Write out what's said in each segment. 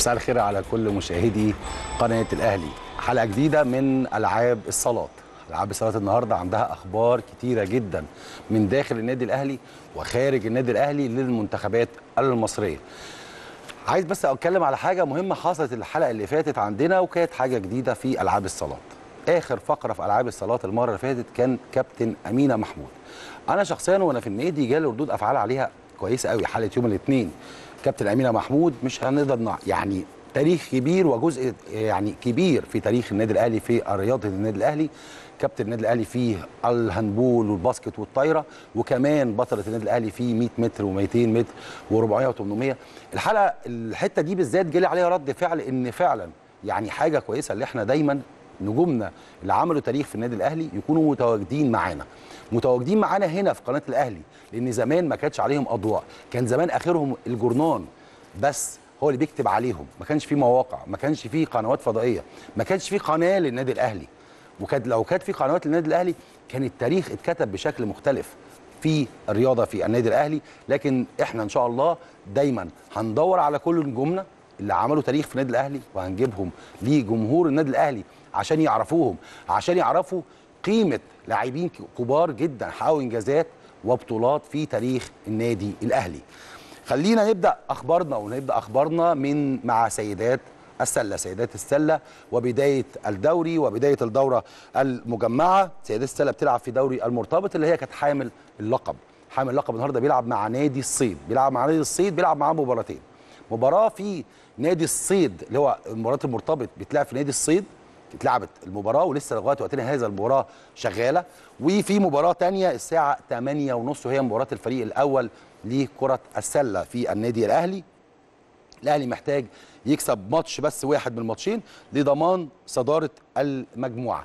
مساء الخير على كل مشاهدي قناه الاهلي حلقه جديده من العاب الصالات العاب الصالات النهارده عندها اخبار كتيره جدا من داخل النادي الاهلي وخارج النادي الاهلي للمنتخبات المصريه عايز بس اتكلم على حاجه مهمه حصلت الحلقه اللي فاتت عندنا وكانت حاجه جديده في العاب الصالات اخر فقره في العاب الصالات المره اللي فاتت كان كابتن امينه محمود انا شخصيا وانا في النادي جالي ردود افعال عليها كويسه قوي حلقه يوم الاثنين كابتن امينه محمود مش هنقدر نع... يعني تاريخ كبير وجزء يعني كبير في تاريخ النادي الاهلي في رياضه النادي الاهلي كابتن النادي الاهلي فيه الهاندبول والباسكت والطايره وكمان بطله النادي الاهلي فيه 100 متر و200 متر و400 و800 الحلقه الحته دي بالذات جالي عليها رد فعل ان فعلا يعني حاجه كويسه اللي احنا دايما نجومنا اللي عملوا تاريخ في النادي الاهلي يكونوا متواجدين معانا متواجدين معانا هنا في قناه الاهلي لان زمان ما كانتش عليهم اضواء كان زمان اخرهم الجورنان بس هو اللي بيكتب عليهم ما كانش في مواقع ما كانش في قنوات فضائيه ما كانش في قناه للنادي الاهلي وكانت لو كانت في قنوات للنادي الاهلي كان التاريخ اتكتب بشكل مختلف في الرياضه في النادي الاهلي لكن احنا ان شاء الله دايما هندور على كل نجومنا اللي عملوا تاريخ في النادي الاهلي وهنجيبهم لجمهور النادي الاهلي عشان يعرفوهم عشان يعرفوا قيمه لاعبين كبار جدا حققوا انجازات وبطولات في تاريخ النادي الاهلي خلينا نبدا اخبارنا ونبدا اخبارنا من مع سيدات السله سيدات السله وبدايه الدوري وبدايه الدوره المجمعه سيدات السله بتلعب في دوري المرتبط اللي هي كانت حامل اللقب حامل اللقب النهارده بيلعب مع نادي الصيد بيلعب مع نادي الصيد بيلعب معاه مباراتين مباراه في نادي الصيد اللي هو مباراه المرتبط بيتلعب في نادي الصيد اتلعبت المباراه ولسه لغايه وقتنا هذا المباراه شغاله وفي مباراه تانية الساعه 8 ونص وهي مباراه الفريق الاول لكره السله في النادي الاهلي الاهلي محتاج يكسب ماتش بس واحد من الماتشين لضمان صداره المجموعه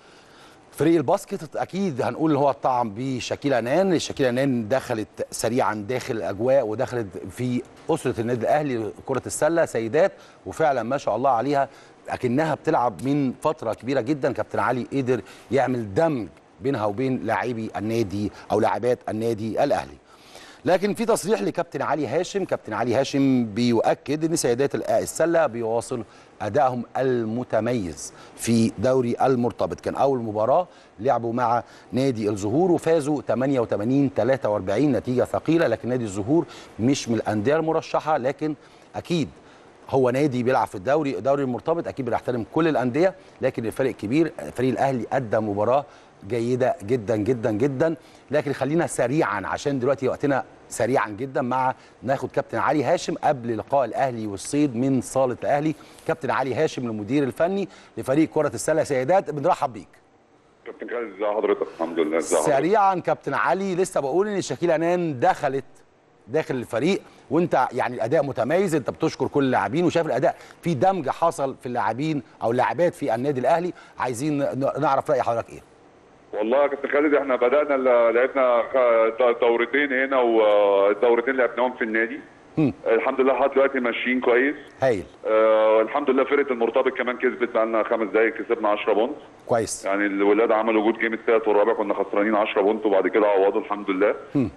فريق الباسكت اكيد هنقول ان هو الطعم بشاكيلا نان شاكيلا نان دخلت سريعا داخل الاجواء ودخلت في اسره النادي الاهلي كره السله سيدات وفعلا ما شاء الله عليها اكنها بتلعب من فتره كبيره جدا كابتن علي قدر يعمل دمج بينها وبين لاعبي النادي او لاعبات النادي الاهلي لكن في تصريح لكابتن علي هاشم كابتن علي هاشم بيؤكد ان سيدات السله بيواصل ادائهم المتميز في دوري المرتبط كان اول مباراه لعبوا مع نادي الزهور وفازوا 88 43 نتيجه ثقيله لكن نادي الزهور مش من الانديه المرشحه لكن اكيد هو نادي بيلعب في الدوري الدوري المرتبط اكيد بنحترم كل الانديه لكن الفريق كبير فريق الاهلي ادى مباراه جيده جدا جدا جدا لكن خلينا سريعا عشان دلوقتي وقتنا سريعا جدا مع ناخد كابتن علي هاشم قبل لقاء الاهلي والصيد من صاله الاهلي كابتن علي هاشم المدير الفني لفريق كره السله سيدات بنرحب بيك كابتن خالد ازي حضرتك الحمد لله ازي سريعا كابتن علي لسه بقول ان شاكيل انان دخلت داخل الفريق وانت يعني الاداء متميز انت بتشكر كل اللاعبين وشايف الاداء في دمج حصل في اللاعبين او اللاعبات في النادي الاهلي عايزين نعرف راي حضرتك ايه والله يا كابتن خالد احنا بدانا لعبنا دورتين هنا والدورتين لعبناهم في النادي م. الحمد لله لحد دلوقتي ماشيين كويس هايل آه الحمد لله فرقه المرتبط كمان كسبت بقى لنا خمس دقائق كسبنا 10 بونت كويس يعني الولاد عملوا جود جيم الثالث والرابع كنا خسرانين 10 بونت وبعد كده عوضوا الحمد لله م.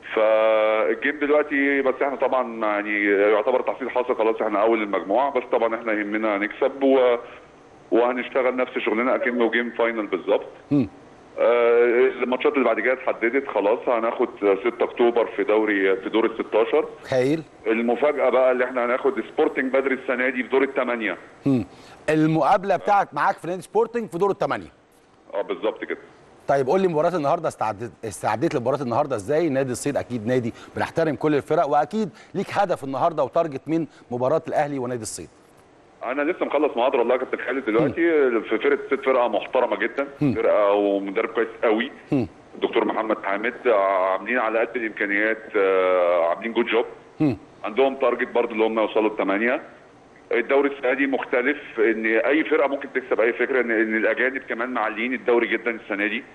فالجيم دلوقتي بس احنا طبعا يعني يعتبر تحصيل حاصل خلاص احنا اول المجموعه بس طبعا احنا يهمنا نكسب و... وهنشتغل نفس شغلنا اكنه جيم فاينل بالظبط آه الماتشات اللي بعد كده اتحددت خلاص هناخد 6 اكتوبر في دوري في دور ال 16 هايل المفاجاه بقى اللي احنا هناخد سبورتنج بدري السنه دي في دور الثمانيه المقابله بتاعت معاك في نادي سبورتنج في دور الثمانيه اه بالظبط كده طيب قول لي مباراه النهارده استعدت استعديت لمباراه النهارده ازاي نادي الصيد اكيد نادي بنحترم كل الفرق واكيد ليك هدف النهارده وتارجت من مباراه الاهلي ونادي الصيد انا لسه مخلص محاضره والله يا كابتن خالد دلوقتي في فرقه ست فرقه محترمه جدا فرقه ومدرب كويس قوي الدكتور محمد حامد عاملين على قد الامكانيات عاملين جود جوب عندهم تارجت برضه اللي هم يوصلوا الثمانيه الدوري السنه دي مختلف ان اي فرقه ممكن تكسب اي فكره ان, إن الاجانب كمان معليين الدوري جدا السنه دي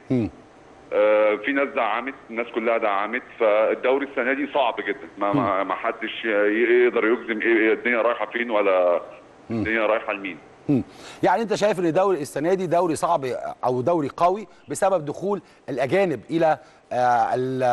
آه في ناس دعمت الناس كلها دعمت فالدوري السنه دي صعب جدا ما ما حدش يقدر يجزم ايه الدنيا رايحه فين ولا الدنيا رايحه لمين يعني انت شايف ان الدوري السنه دي دوري صعب او دوري قوي بسبب دخول الاجانب الى آه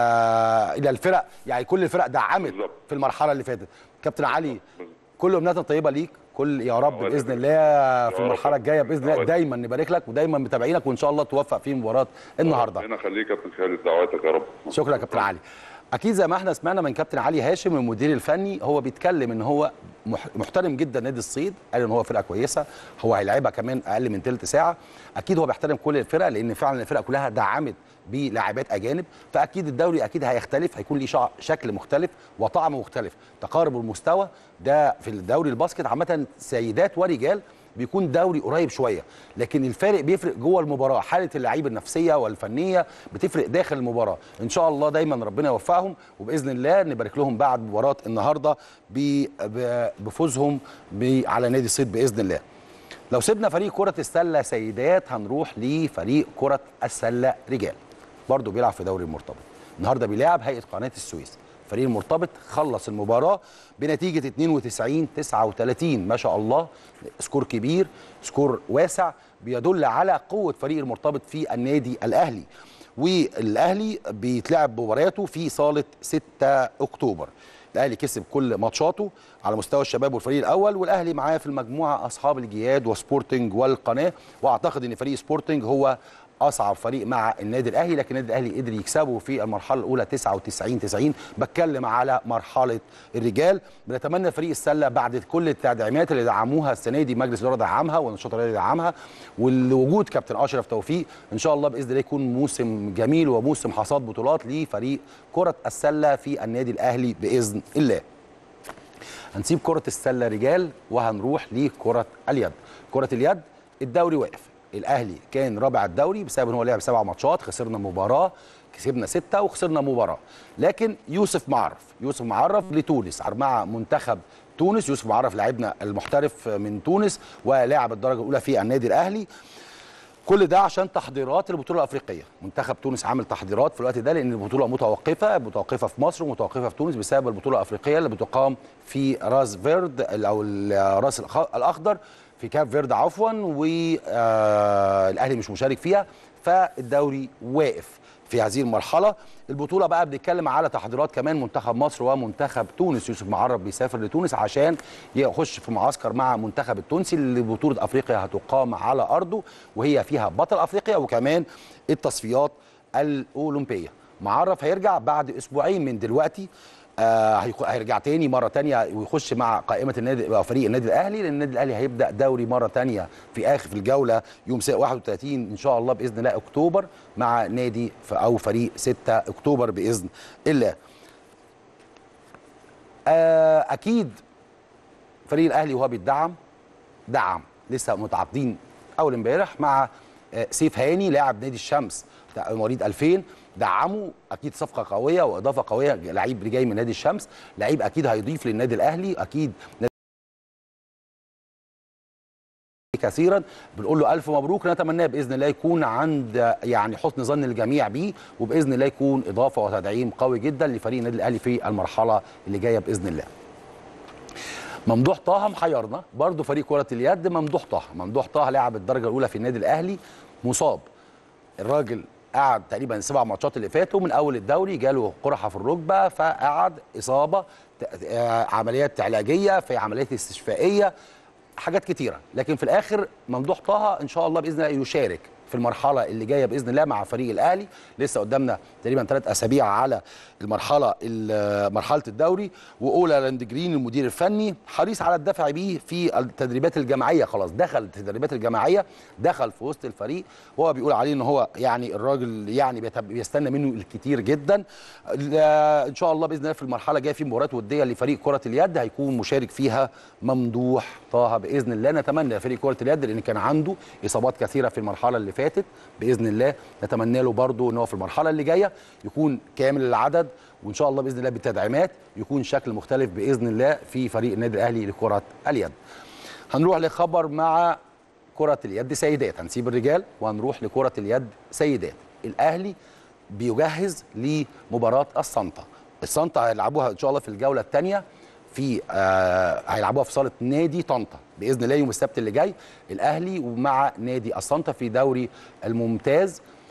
الى الفرق يعني كل الفرق دعمت بالظبط. في المرحله اللي فاتت كابتن علي كل امنياتنا طيبه ليك كل يا رب الله باذن يبارك. الله في يا المرحله رب. الجايه باذن الله الله دايما نبارك لك ودايما متابعينك وان شاء الله توفق في مباراه النهارده ربنا يخليك يا كابتن خالد دعواتك يا رب شكرا يا كابتن علي اكيد زي ما احنا سمعنا من كابتن علي هاشم المدير الفني هو بيتكلم ان هو مح- محترم جدا نادي الصيد قال ان هو فرقه كويسه هو هيلعبها كمان اقل من ثلث ساعه اكيد هو بيحترم كل الفرق لان فعلا الفرق كلها دعمت بلاعبات اجانب فاكيد الدوري اكيد هيختلف هيكون ليه شع- شكل مختلف وطعم مختلف تقارب المستوى ده في الدوري الباسكت عامه سيدات ورجال بيكون دوري قريب شويه لكن الفارق بيفرق جوه المباراه حاله اللعيبه النفسيه والفنيه بتفرق داخل المباراه ان شاء الله دايما ربنا يوفقهم وباذن الله نبارك لهم بعد مباراه النهارده ب- ب- بفوزهم ب- على نادي الصيد باذن الله لو سيبنا فريق كره السله سيدات هنروح لفريق كره السله رجال برضه بيلعب في دوري المرتبط النهارده بيلعب هيئه قناه السويس فريق المرتبط خلص المباراه بنتيجه 92 39 ما شاء الله سكور كبير سكور واسع بيدل على قوه فريق المرتبط في النادي الاهلي والاهلي بيتلعب مبارياته في صاله 6 اكتوبر الاهلي كسب كل ماتشاته على مستوى الشباب والفريق الاول والاهلي معاه في المجموعه اصحاب الجياد وسبورتنج والقناه واعتقد ان فريق سبورتنج هو اصعب فريق مع النادي الاهلي لكن النادي الاهلي قدر يكسبه في المرحله الاولى 99 90 بتكلم على مرحله الرجال بنتمنى فريق السله بعد كل التدعيمات اللي دعموها السنه دي مجلس الاداره دعمها والنشاط الرياضي دعمها والوجود كابتن اشرف توفيق ان شاء الله باذن الله يكون موسم جميل وموسم حصاد بطولات لفريق كره السله في النادي الاهلي باذن الله هنسيب كرة السلة رجال وهنروح لكرة اليد كرة اليد الدوري واقف الأهلي كان رابع الدوري بسبب ان هو لعب سبع ماتشات خسرنا مباراة كسبنا ستة وخسرنا مباراة لكن يوسف معرف يوسف معرف لتونس مع منتخب تونس يوسف معرف لاعبنا المحترف من تونس ولاعب الدرجة الأولى في النادي الأهلي كل ده عشان تحضيرات البطوله الافريقيه منتخب تونس عامل تحضيرات في الوقت ده لان البطوله متوقفه متوقفه في مصر ومتوقفه في تونس بسبب البطوله الافريقيه اللي بتقام في راس فيرد او الراس الأخ- الاخضر في كاب فيرد عفوا والاهلي مش مشارك فيها فالدوري واقف في هذه المرحله البطوله بقى بنتكلم على تحضيرات كمان منتخب مصر ومنتخب تونس يوسف معرب بيسافر لتونس عشان يخش في معسكر مع منتخب التونسي اللي بطوله افريقيا هتقام على ارضه وهي فيها بطل افريقيا وكمان التصفيات الاولمبيه معرف هيرجع بعد اسبوعين من دلوقتي آه هيخ- هيرجع تاني مره تانية ويخش مع قائمه النادي أو فريق النادي الاهلي لان النادي الاهلي هيبدا دوري مره تانية في اخر في الجوله يوم س- 31 ان شاء الله باذن الله اكتوبر مع نادي ف- او فريق 6 اكتوبر باذن الله آه اكيد فريق الاهلي وهو بيتدعم دعم لسه متعاقدين اول امبارح مع آه، سيف هاني لاعب نادي الشمس بتاع مواليد 2000 دعمه اكيد صفقه قويه واضافه قويه لعيب جاي من نادي الشمس لعيب اكيد هيضيف للنادي الاهلي اكيد كثيرا بنقول له الف مبروك نتمناه باذن الله يكون عند يعني حسن ظن الجميع بيه وباذن الله يكون اضافه وتدعيم قوي جدا لفريق النادي الاهلي في المرحله اللي جايه باذن الله ممدوح طه محيرنا برضه فريق كرة اليد ممدوح طه ممدوح طه لاعب الدرجة الأولى في النادي الأهلي مصاب الراجل قعد تقريبا سبع ماتشات اللي فاتوا من أول الدوري جاله قرحة في الركبة فقعد إصابة ت- آه، عمليات علاجية في عمليات استشفائية حاجات كتيرة لكن في الآخر ممدوح طه إن شاء الله بإذن الله يشارك في المرحلة اللي جاية بإذن الله مع فريق الأهلي لسه قدامنا تقريبا ثلاث أسابيع على المرحلة ال- مرحلة الدوري وأولا لاندجرين المدير الفني حريص على الدفع بيه في التدريبات الجماعية خلاص دخل التدريبات الجماعية دخل في وسط الفريق وهو بيقول عليه إن هو يعني الراجل يعني بيت- بيستنى منه الكتير جدا ال- إن شاء الله بإذن الله في المرحلة الجاية في مباريات ودية لفريق كرة اليد هيكون مشارك فيها ممدوح طه باذن الله نتمنى فريق كره اليد لان كان عنده اصابات كثيره في المرحله اللي فاتت باذن الله نتمنى له برضه ان هو في المرحله اللي جايه يكون كامل العدد وان شاء الله باذن الله بالتدعيمات يكون شكل مختلف باذن الله في فريق النادي الاهلي لكره اليد هنروح لخبر مع كرة اليد سيدات هنسيب الرجال وهنروح لكرة اليد سيدات الأهلي بيجهز لمباراة الصنطة الصنطة هيلعبوها إن شاء الله في الجولة الثانية في آه هيلعبوها في صالة نادي طنطا بإذن الله يوم السبت اللي جاي الأهلي ومع نادي الصنطة في دوري الممتاز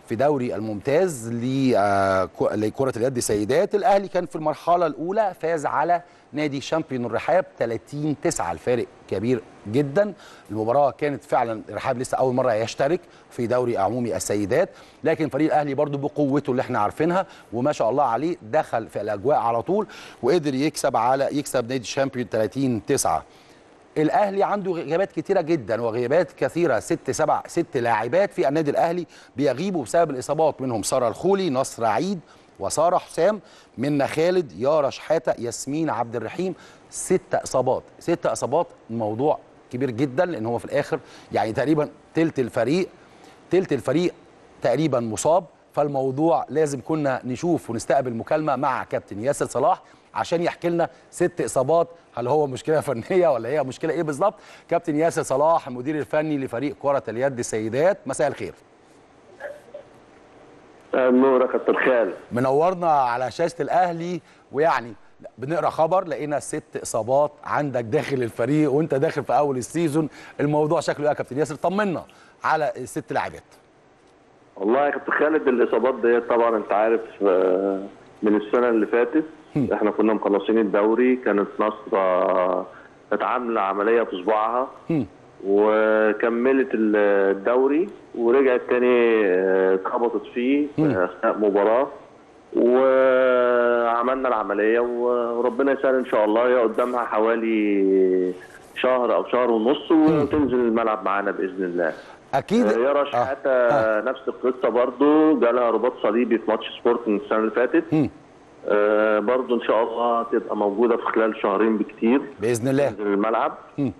في دوري الممتاز ل- آه، ك- لكره اليد سيدات الاهلي كان في المرحله الاولى فاز على نادي شامبيون الرحاب 30 9 الفارق كبير جدا المباراه كانت فعلا الرحاب لسه اول مره يشترك في دوري عمومي السيدات لكن فريق الاهلي برضو بقوته اللي احنا عارفينها وما شاء الله عليه دخل في الاجواء على طول وقدر يكسب على يكسب نادي شامبيون 30 9 الاهلي عنده غيابات كتيره جدا وغيابات كثيره ست سبع ست لاعبات في النادي الاهلي بيغيبوا بسبب الاصابات منهم ساره الخولي نصر عيد وساره حسام منى خالد يارا شحاته ياسمين عبد الرحيم ست اصابات ست اصابات موضوع كبير جدا لان هو في الاخر يعني تقريبا تلت الفريق تلت الفريق تقريبا مصاب فالموضوع لازم كنا نشوف ونستقبل مكالمه مع كابتن ياسر صلاح عشان يحكي لنا ست اصابات هل هو مشكله فنيه ولا هي مشكله ايه بالظبط كابتن ياسر صلاح المدير الفني لفريق كره اليد سيدات مساء الخير النور يا كابتن خالد منورنا على شاشه الاهلي ويعني بنقرا خبر لقينا ست اصابات عندك داخل الفريق وانت داخل في اول السيزون الموضوع شكله ايه يا كابتن ياسر طمنا على الست لاعبات والله يا كابتن خالد الاصابات ديت طبعا انت عارف آه، من السنه اللي فاتت احنا كنا مخلصين الدوري كانت نصر آه، كانت عامله عمليه في صباعها وكملت ال- الدوري ورجعت تاني آه، اتخبطت فيه في اثناء مباراه وعملنا العمليه وربنا يسهل ان شاء الله هي قدامها حوالي شهر او شهر ونص وتنزل الملعب معانا باذن الله اكيد يارا آه. شحاته آه. نفس القصه برضو جالها رباط صليبي في ماتش سبورت من السنه اللي فاتت مم. آه برضو ان شاء الله تبقى موجوده في خلال شهرين بكتير باذن الله تنزل الملعب مم.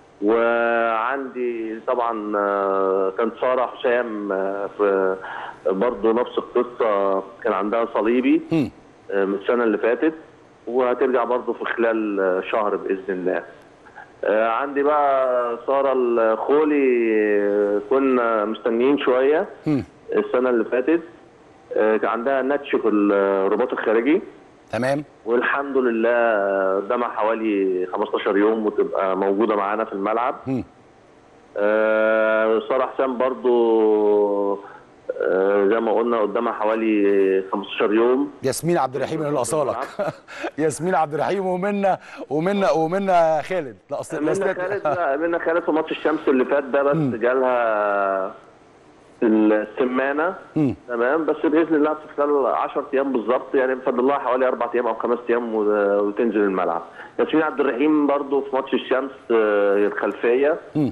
وعندي طبعا آه، كانت ساره حسام آه، في برضو نفس القصه كان عندها صليبي مم. آه، من السنه اللي فاتت وهترجع برضو في خلال آه، شهر باذن الله آه، عندي بقى ساره الخولي آه، كنا مستنيين شويه مم. السنه اللي فاتت آه، كان عندها نتش في الرباط الخارجي تمام والحمد لله آه، قدامها حوالي 15 يوم وتبقى موجوده معانا في الملعب مم. آه، ساره حسام برضو آه، زي ما قلنا قدامها حوالي 15 يوم ياسمين عبد الرحيم اللي الاصالك ياسمين عبد الرحيم ومنا ومنا ومنا خالد لا اصل منى الأسلات- خالد لا، منى خالد في ماتش الشمس اللي فات ده بس جالها السمانه مم. تمام بس باذن الله في خلال 10 ايام بالظبط يعني بفضل الله حوالي اربع ايام او خمس ايام و- وتنزل الملعب. ياسمين عبد الرحيم برضو في ماتش الشمس آه، الخلفيه مم.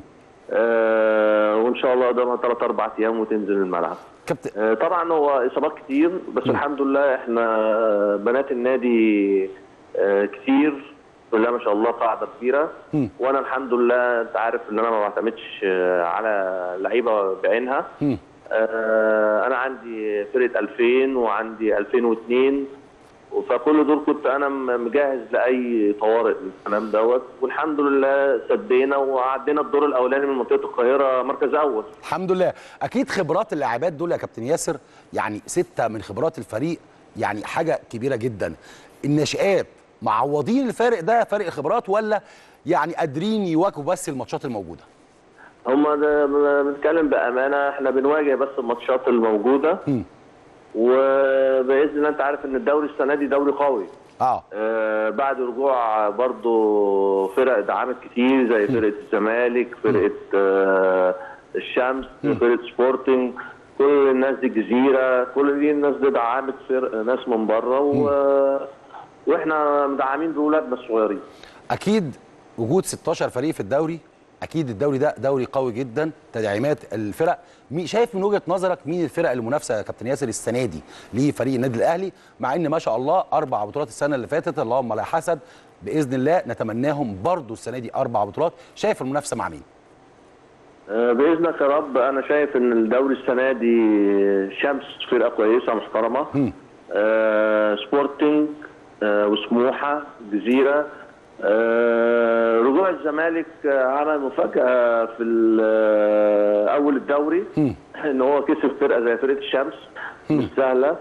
آه، وان شاء الله قدامها ثلاث اربع ايام وتنزل الملعب. كابتن آه، طبعا هو اصابات كتير بس الحمد لله احنا آه، بنات النادي آه، كتير كلها ما شاء الله قاعده كبيره مم. وانا الحمد لله انت عارف ان انا ما بعتمدش آه، على لعيبه بعينها مم. آه، انا عندي فرقه 2000 وعندي 2002 فكل دول كنت انا م- مجهز لاي طوارئ من الكلام دوت والحمد لله سدينا وعدينا الدور الاولاني من منطقه القاهره مركز اول الحمد لله اكيد خبرات اللاعبات دول يا كابتن ياسر يعني سته من خبرات الفريق يعني حاجه كبيره جدا الناشئات معوضين الفارق ده فرق خبرات ولا يعني قادرين يواجهوا بس الماتشات الموجوده هم ده- بنتكلم بامانه احنا بنواجه بس الماتشات الموجوده مم. وباذن الله انت عارف ان الدوري السنه دي دوري قوي اه آه بعد رجوع برضو فرق دعمت كتير زي فرقه الزمالك فرقه آه الشمس فرقه سبورتنج كل الناس دي الجزيره كل دي الناس دي دعمت فرق ناس من بره و... واحنا مدعمين باولادنا الصغيرين اكيد وجود 16 فريق في الدوري اكيد الدوري ده دوري قوي جدا تدعيمات الفرق مي- شايف من وجهه نظرك مين الفرق المنافسه يا كابتن ياسر السنه دي لفريق النادي الاهلي مع ان ما شاء الله اربع بطولات السنه اللي فاتت اللهم لا حسد باذن الله نتمناهم برضو السنه دي اربع بطولات شايف المنافسه مع مين آه، باذنك يا رب انا شايف ان الدوري السنه دي شمس فرقه كويسه محترمه آه سبورتنج آه وسموحه جزيره آه رجوع الزمالك آه، عمل مفاجاه في ال- آه، اول الدوري ان هو كسب فرقه زي فرقه الشمس مش سهله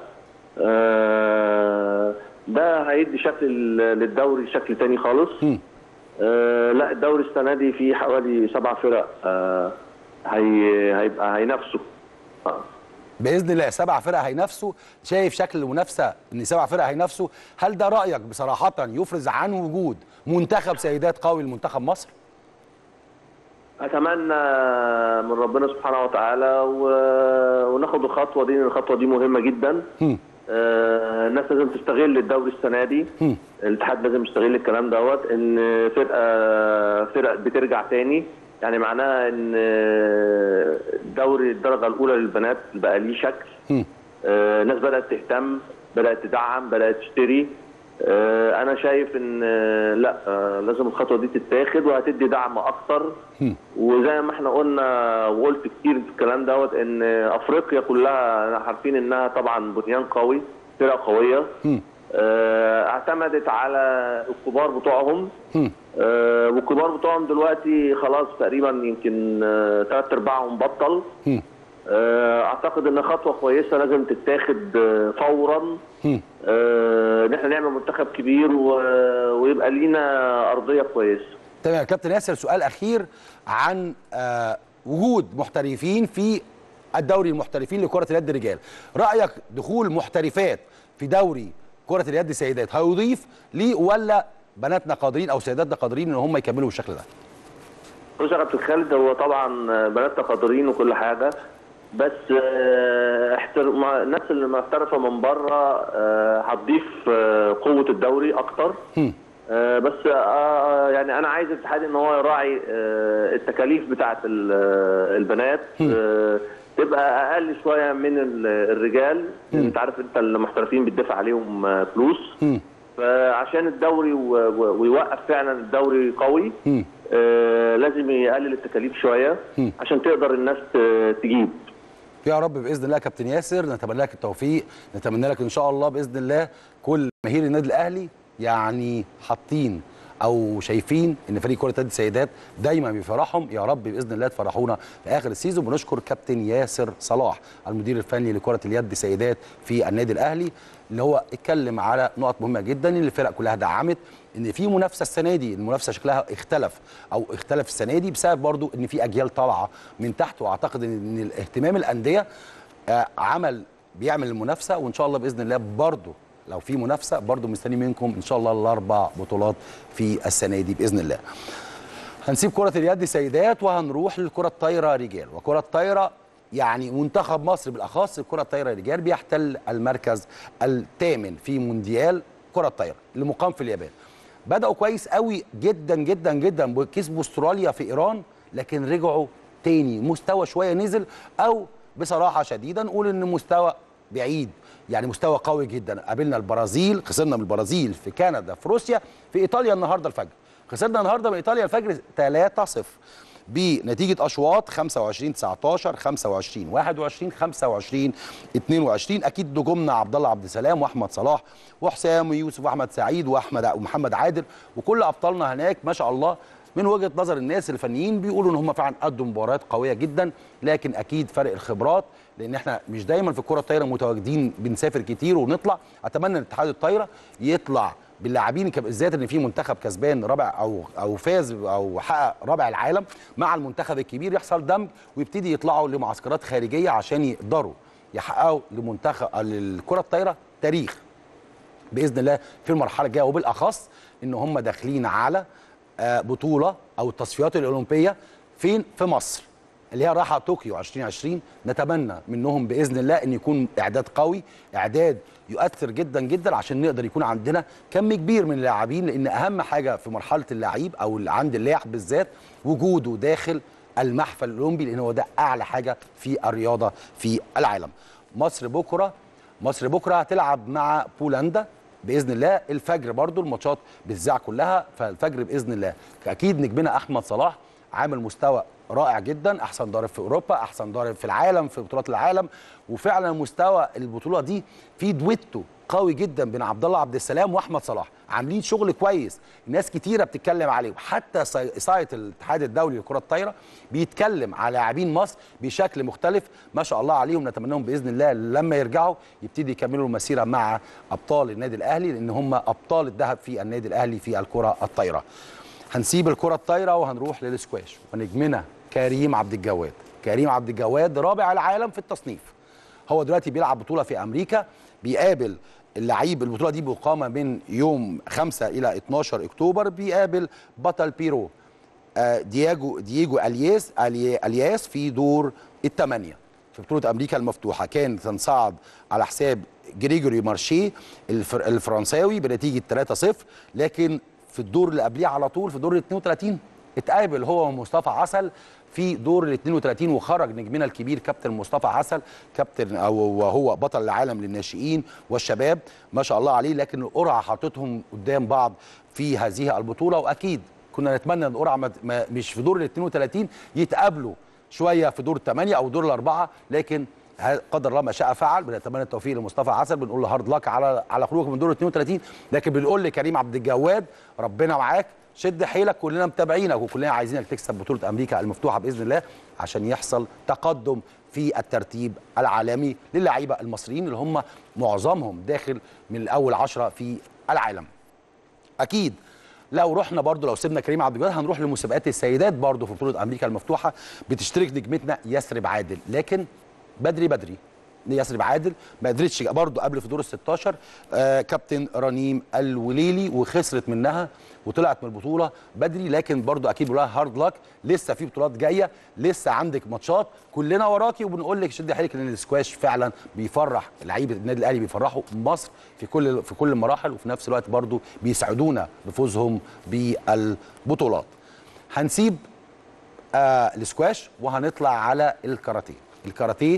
آه ده هيدي شكل للدوري شكل تاني خالص آه لا الدوري السنه دي فيه حوالي سبع فرق آه هي هيبقى هينافسوا آه. باذن الله سبع فرق هينافسوا شايف شكل المنافسه ان سبع فرق هينافسوا هل ده رايك بصراحه يفرز عن وجود منتخب سيدات قوي لمنتخب مصر اتمنى من ربنا سبحانه وتعالى و... وناخد الخطوه دي لأن الخطوه دي مهمه جدا هم. آه، الناس لازم تستغل الدوري السنه دي هم. الاتحاد لازم يستغل الكلام دوت ان فرقه فرق بترجع تاني يعني معناها ان آه، دوري الدرجه الاولى للبنات بقى ليه شكل هم. آه، الناس بدات تهتم بدات تدعم بدات تشتري آه، انا شايف ان آه، لا آه، لازم الخطوه دي تتاخد وهتدي دعم اكتر هم. وزي ما احنا قلنا وقلت كتير في الكلام دوت ان افريقيا كلها عارفين انها طبعا بنيان قوي فرقه قويه هم. آه، اعتمدت على الكبار بتوعهم هم. آه، والكبار بتوعهم دلوقتي خلاص تقريبا يمكن ثلاث ارباعهم بطل هم. آه، اعتقد ان خطوه كويسه لازم تتاخد آه، فورا هم. آه، ان احنا نعمل منتخب كبير و- ويبقى لينا ارضيه كويسه تمام يا كابتن ياسر سؤال اخير عن آه وجود محترفين في الدوري المحترفين لكره اليد رجال رايك دخول محترفات في دوري كره اليد سيدات هيضيف ليه ولا بناتنا قادرين او سيداتنا قادرين ان هم يكملوا بالشكل ده بص يا كابتن خالد هو طبعا بناتنا قادرين وكل حاجه بس آه، احتر... ما- الناس اللي محترفه من بره آه، هتضيف آه، قوه الدوري اكتر هم. آه، بس آه، يعني انا عايز الاتحاد ان هو يراعي آه، التكاليف بتاعه ال- آه، البنات آه، تبقى اقل شويه من ال- الرجال انت عارف انت المحترفين بيدفع عليهم آه، فلوس هم. فعشان الدوري و- و- ويوقف فعلا الدوري قوي هم. آه، لازم يقلل التكاليف شويه مم. عشان تقدر الناس ت- تجيب يا رب باذن الله يا كابتن ياسر نتمنى لك التوفيق نتمنى لك ان شاء الله باذن الله كل جماهير النادي الاهلي يعني حاطين او شايفين ان فريق كره يد السيدات دايما بيفرحهم يا رب باذن الله تفرحونا في اخر السيزون بنشكر كابتن ياسر صلاح المدير الفني لكره اليد سيدات في النادي الاهلي اللي هو اتكلم على نقط مهمه جدا ان الفرق كلها دعمت ان في منافسه السنه دي المنافسه شكلها اختلف او اختلف السنه دي بسبب برضو ان في اجيال طالعه من تحت واعتقد ان الاهتمام الانديه آه، عمل بيعمل المنافسه وان شاء الله باذن الله برضو لو في منافسه برضو مستني منكم ان شاء الله الاربع بطولات في السنه دي باذن الله هنسيب كرة اليد سيدات وهنروح للكرة الطايرة رجال وكرة الطايرة يعني منتخب مصر بالأخص الكرة الطايرة رجال بيحتل المركز الثامن في مونديال كرة الطايرة اللي مقام في اليابان بدأوا كويس قوي جدا جدا جدا كسبوا استراليا في إيران لكن رجعوا تاني مستوى شوية نزل أو بصراحة شديدة نقول إن مستوى بعيد يعني مستوى قوي جدا قابلنا البرازيل خسرنا من البرازيل في كندا في روسيا في ايطاليا النهارده الفجر خسرنا النهارده من ايطاليا الفجر 3-0 بنتيجه اشواط 25 19 25 21 25 22 اكيد نجومنا عبد الله عبد السلام واحمد صلاح وحسام ويوسف واحمد سعيد واحمد ومحمد عادل وكل ابطالنا هناك ما شاء الله من وجهه نظر الناس الفنيين بيقولوا ان هم فعلا قدوا مباريات قويه جدا لكن اكيد فرق الخبرات لان احنا مش دايما في الكره الطايره متواجدين بنسافر كتير ونطلع اتمنى ان اتحاد الطايره يطلع باللاعبين كب- بالذات ان في منتخب كسبان رابع او او فاز او حقق رابع العالم مع المنتخب الكبير يحصل دمج ويبتدي يطلعوا لمعسكرات خارجيه عشان يقدروا يحققوا لمنتخب للكره الطايره تاريخ باذن الله في المرحله الجايه وبالاخص ان هم داخلين على آه، بطوله او التصفيات الاولمبيه فين في مصر اللي هي رايحه طوكيو 2020 نتمنى منهم باذن الله ان يكون اعداد قوي اعداد يؤثر جدا جدا عشان نقدر يكون عندنا كم كبير من اللاعبين لان اهم حاجه في مرحله اللعيب او اللي عند اللاعب بالذات وجوده داخل المحفل الاولمبي لان هو ده اعلى حاجه في الرياضه في العالم مصر بكره مصر بكره هتلعب مع بولندا باذن الله الفجر برضو الماتشات بتذاع كلها فالفجر باذن الله اكيد نجمنا احمد صلاح عامل مستوى رائع جدا احسن ضارب في اوروبا احسن ضارب في العالم في بطولات العالم وفعلا مستوى البطوله دي في دويتو قوي جدا بين عبد الله عبد السلام واحمد صلاح عاملين شغل كويس ناس كتيره بتتكلم عليه وحتى ساي- سايت الاتحاد الدولي لكره الطايره بيتكلم على لاعبين مصر بشكل مختلف ما شاء الله عليهم نتمناهم باذن الله لما يرجعوا يبتدي يكملوا المسيره مع ابطال النادي الاهلي لان هم ابطال الذهب في النادي الاهلي في الكره الطايره هنسيب الكره الطايره وهنروح للسكواش ونجمنا كريم عبد الجواد كريم عبد الجواد رابع العالم في التصنيف هو دلوقتي بيلعب بطوله في امريكا بيقابل اللعيب البطوله دي مقامه من يوم 5 الى 12 اكتوبر بيقابل بطل بيرو آه، دياجو دييجو الياس ألي- الياس في دور الثمانيه في بطوله امريكا المفتوحه كان تنصعد على حساب جريجوري مارشيه الفر الفرنساوي بنتيجه 3-0 لكن في الدور اللي قبليه على طول في دور ال 32 اتقابل هو ومصطفى عسل في دور ال 32 وخرج نجمنا الكبير كابتن مصطفى عسل كابتن او وهو بطل العالم للناشئين والشباب ما شاء الله عليه لكن القرعه حطتهم قدام بعض في هذه البطوله واكيد كنا نتمنى ان القرعه ما- ما- مش في دور ال 32 يتقابلوا شويه في دور الثمانيه او دور الاربعه لكن ه- قدر الله ما شاء فعل بنتمنى التوفيق لمصطفى عسل بنقول له هارد لك على على خروجك من دور ال 32 لكن بنقول لكريم عبد الجواد ربنا معاك شد حيلك كلنا متابعينك وكلنا عايزينك تكسب بطوله امريكا المفتوحه باذن الله عشان يحصل تقدم في الترتيب العالمي للعيبه المصريين اللي هم معظمهم داخل من الاول عشرة في العالم اكيد لو رحنا برضو لو سيبنا كريم عبد الجواد هنروح لمسابقات السيدات برضو في بطوله امريكا المفتوحه بتشترك نجمتنا يسرب عادل لكن بدري بدري يسرب عادل ما قدرتش برضو قبل في دور ال 16 آه كابتن رنيم الوليلي وخسرت منها وطلعت من البطوله بدري لكن برضو اكيد بقول لها هارد لك لسه في بطولات جايه لسه عندك ماتشات كلنا وراكي وبنقول لك شد حيلك لان السكواش فعلا بيفرح لعيبه النادي الاهلي بيفرحوا مصر في كل في كل المراحل وفي نفس الوقت برضو بيساعدونا بفوزهم بالبطولات هنسيب آه السكواش وهنطلع على الكاراتيه الكاراتيه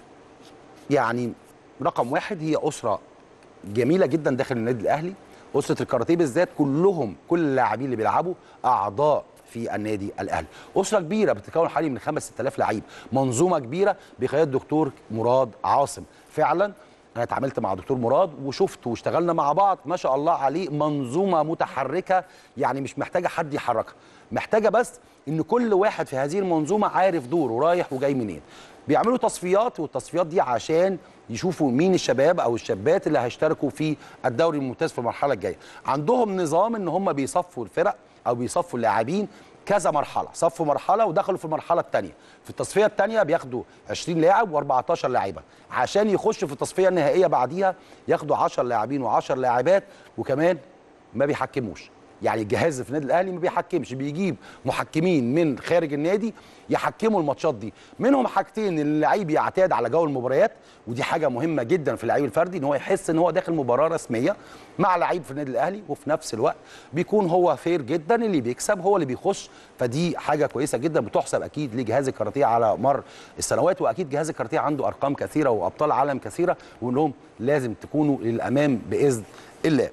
يعني رقم واحد هي اسره جميله جدا داخل النادي الاهلي اسره الكاراتيه بالذات كلهم كل اللاعبين اللي بيلعبوا اعضاء في النادي الاهلي اسره كبيره بتتكون حوالي من 5 6000 لعيب منظومه كبيره بقياده الدكتور مراد عاصم فعلا انا اتعاملت مع دكتور مراد وشفت واشتغلنا مع بعض ما شاء الله عليه منظومه متحركه يعني مش محتاجه حد يحركها محتاجه بس ان كل واحد في هذه المنظومه عارف دوره رايح وجاي منين بيعملوا تصفيات والتصفيات دي عشان يشوفوا مين الشباب او الشابات اللي هيشتركوا في الدوري الممتاز في المرحله الجايه عندهم نظام ان هم بيصفوا الفرق او بيصفوا اللاعبين كذا مرحله صفوا مرحله ودخلوا في المرحله الثانيه في التصفيه الثانيه بياخدوا 20 لاعب و14 لاعبه عشان يخشوا في التصفيه النهائيه بعديها ياخدوا 10 لاعبين و10 لاعبات وكمان ما بيحكموش يعني الجهاز في النادي الاهلي ما بيحكمش بيجيب محكمين من خارج النادي يحكموا الماتشات دي منهم حاجتين ان اللعيب يعتاد على جو المباريات ودي حاجه مهمه جدا في اللعيب الفردي ان هو يحس ان هو داخل مباراه رسميه مع لعيب في النادي الاهلي وفي نفس الوقت بيكون هو فير جدا اللي بيكسب هو اللي بيخش فدي حاجه كويسه جدا بتحسب اكيد لجهاز الكاراتيه على مر السنوات واكيد جهاز الكاراتيه عنده ارقام كثيره وابطال عالم كثيره وانهم لازم تكونوا للامام باذن الله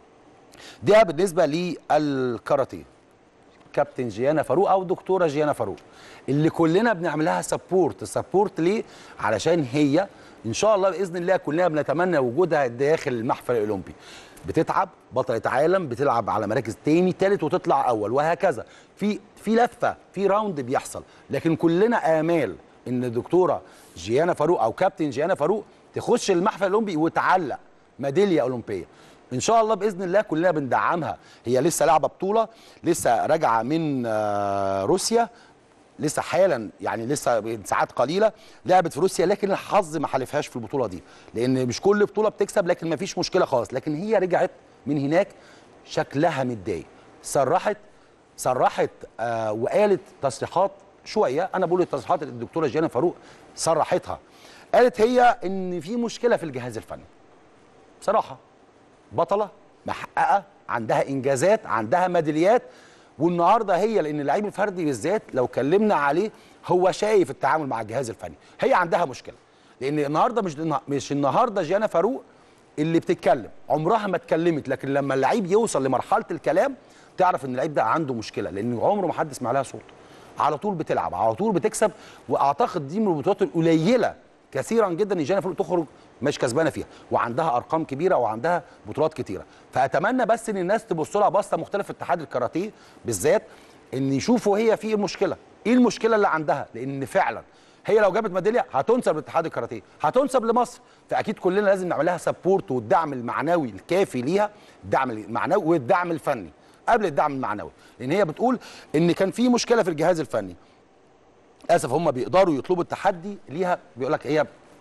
ده بالنسبه للكاراتيه كابتن جيانا فاروق او دكتوره جيانا فاروق اللي كلنا بنعمل لها سبورت سبورت ليه علشان هي ان شاء الله باذن الله كلنا بنتمنى وجودها داخل المحفل الاولمبي بتتعب بطلة عالم بتلعب على مراكز تاني تالت وتطلع اول وهكذا في في لفه في راوند بيحصل لكن كلنا امال ان الدكتوره جيانا فاروق او كابتن جيانا فاروق تخش المحفل الاولمبي وتعلق ميداليه اولمبيه ان شاء الله باذن الله كلنا بندعمها هي لسه لاعبه بطوله لسه راجعه من آه، روسيا لسه حالا يعني لسه من ساعات قليله لعبت في روسيا لكن الحظ ما حالفهاش في البطوله دي لان مش كل بطوله بتكسب لكن ما فيش مشكله خالص لكن هي رجعت من هناك شكلها متضايق صرحت صرحت آه وقالت تصريحات شويه انا بقول التصريحات اللي الدكتوره جيانا فاروق صرحتها قالت هي ان في مشكله في الجهاز الفني بصراحه بطله محققه عندها انجازات عندها ميداليات والنهارده هي لان اللعيب الفردي بالذات لو كلمنا عليه هو شايف التعامل مع الجهاز الفني هي عندها مشكله لان النهارده مش مش النهارده جانا فاروق اللي بتتكلم عمرها ما اتكلمت لكن لما اللعيب يوصل لمرحله الكلام تعرف ان اللعيب ده عنده مشكله لان عمره ما حد سمع لها صوت على طول بتلعب على طول بتكسب واعتقد دي من البطولات القليله كثيرا جدا ان جانا فاروق تخرج مش كسبانه فيها وعندها ارقام كبيره وعندها بطولات كتيره فاتمنى بس ان الناس تبص لها بصه مختلفه في اتحاد الكاراتيه بالذات ان يشوفوا هي في المشكله ايه المشكله اللي عندها لان فعلا هي لو جابت ميداليه هتنسب لاتحاد الكاراتيه هتنسب لمصر فاكيد كلنا لازم نعمل لها سبورت والدعم المعنوي الكافي ليها الدعم المعنوي والدعم الفني قبل الدعم المعنوي لان هي بتقول ان كان في مشكله في الجهاز الفني اسف هم بيقدروا يطلبوا التحدي ليها بيقول لك هي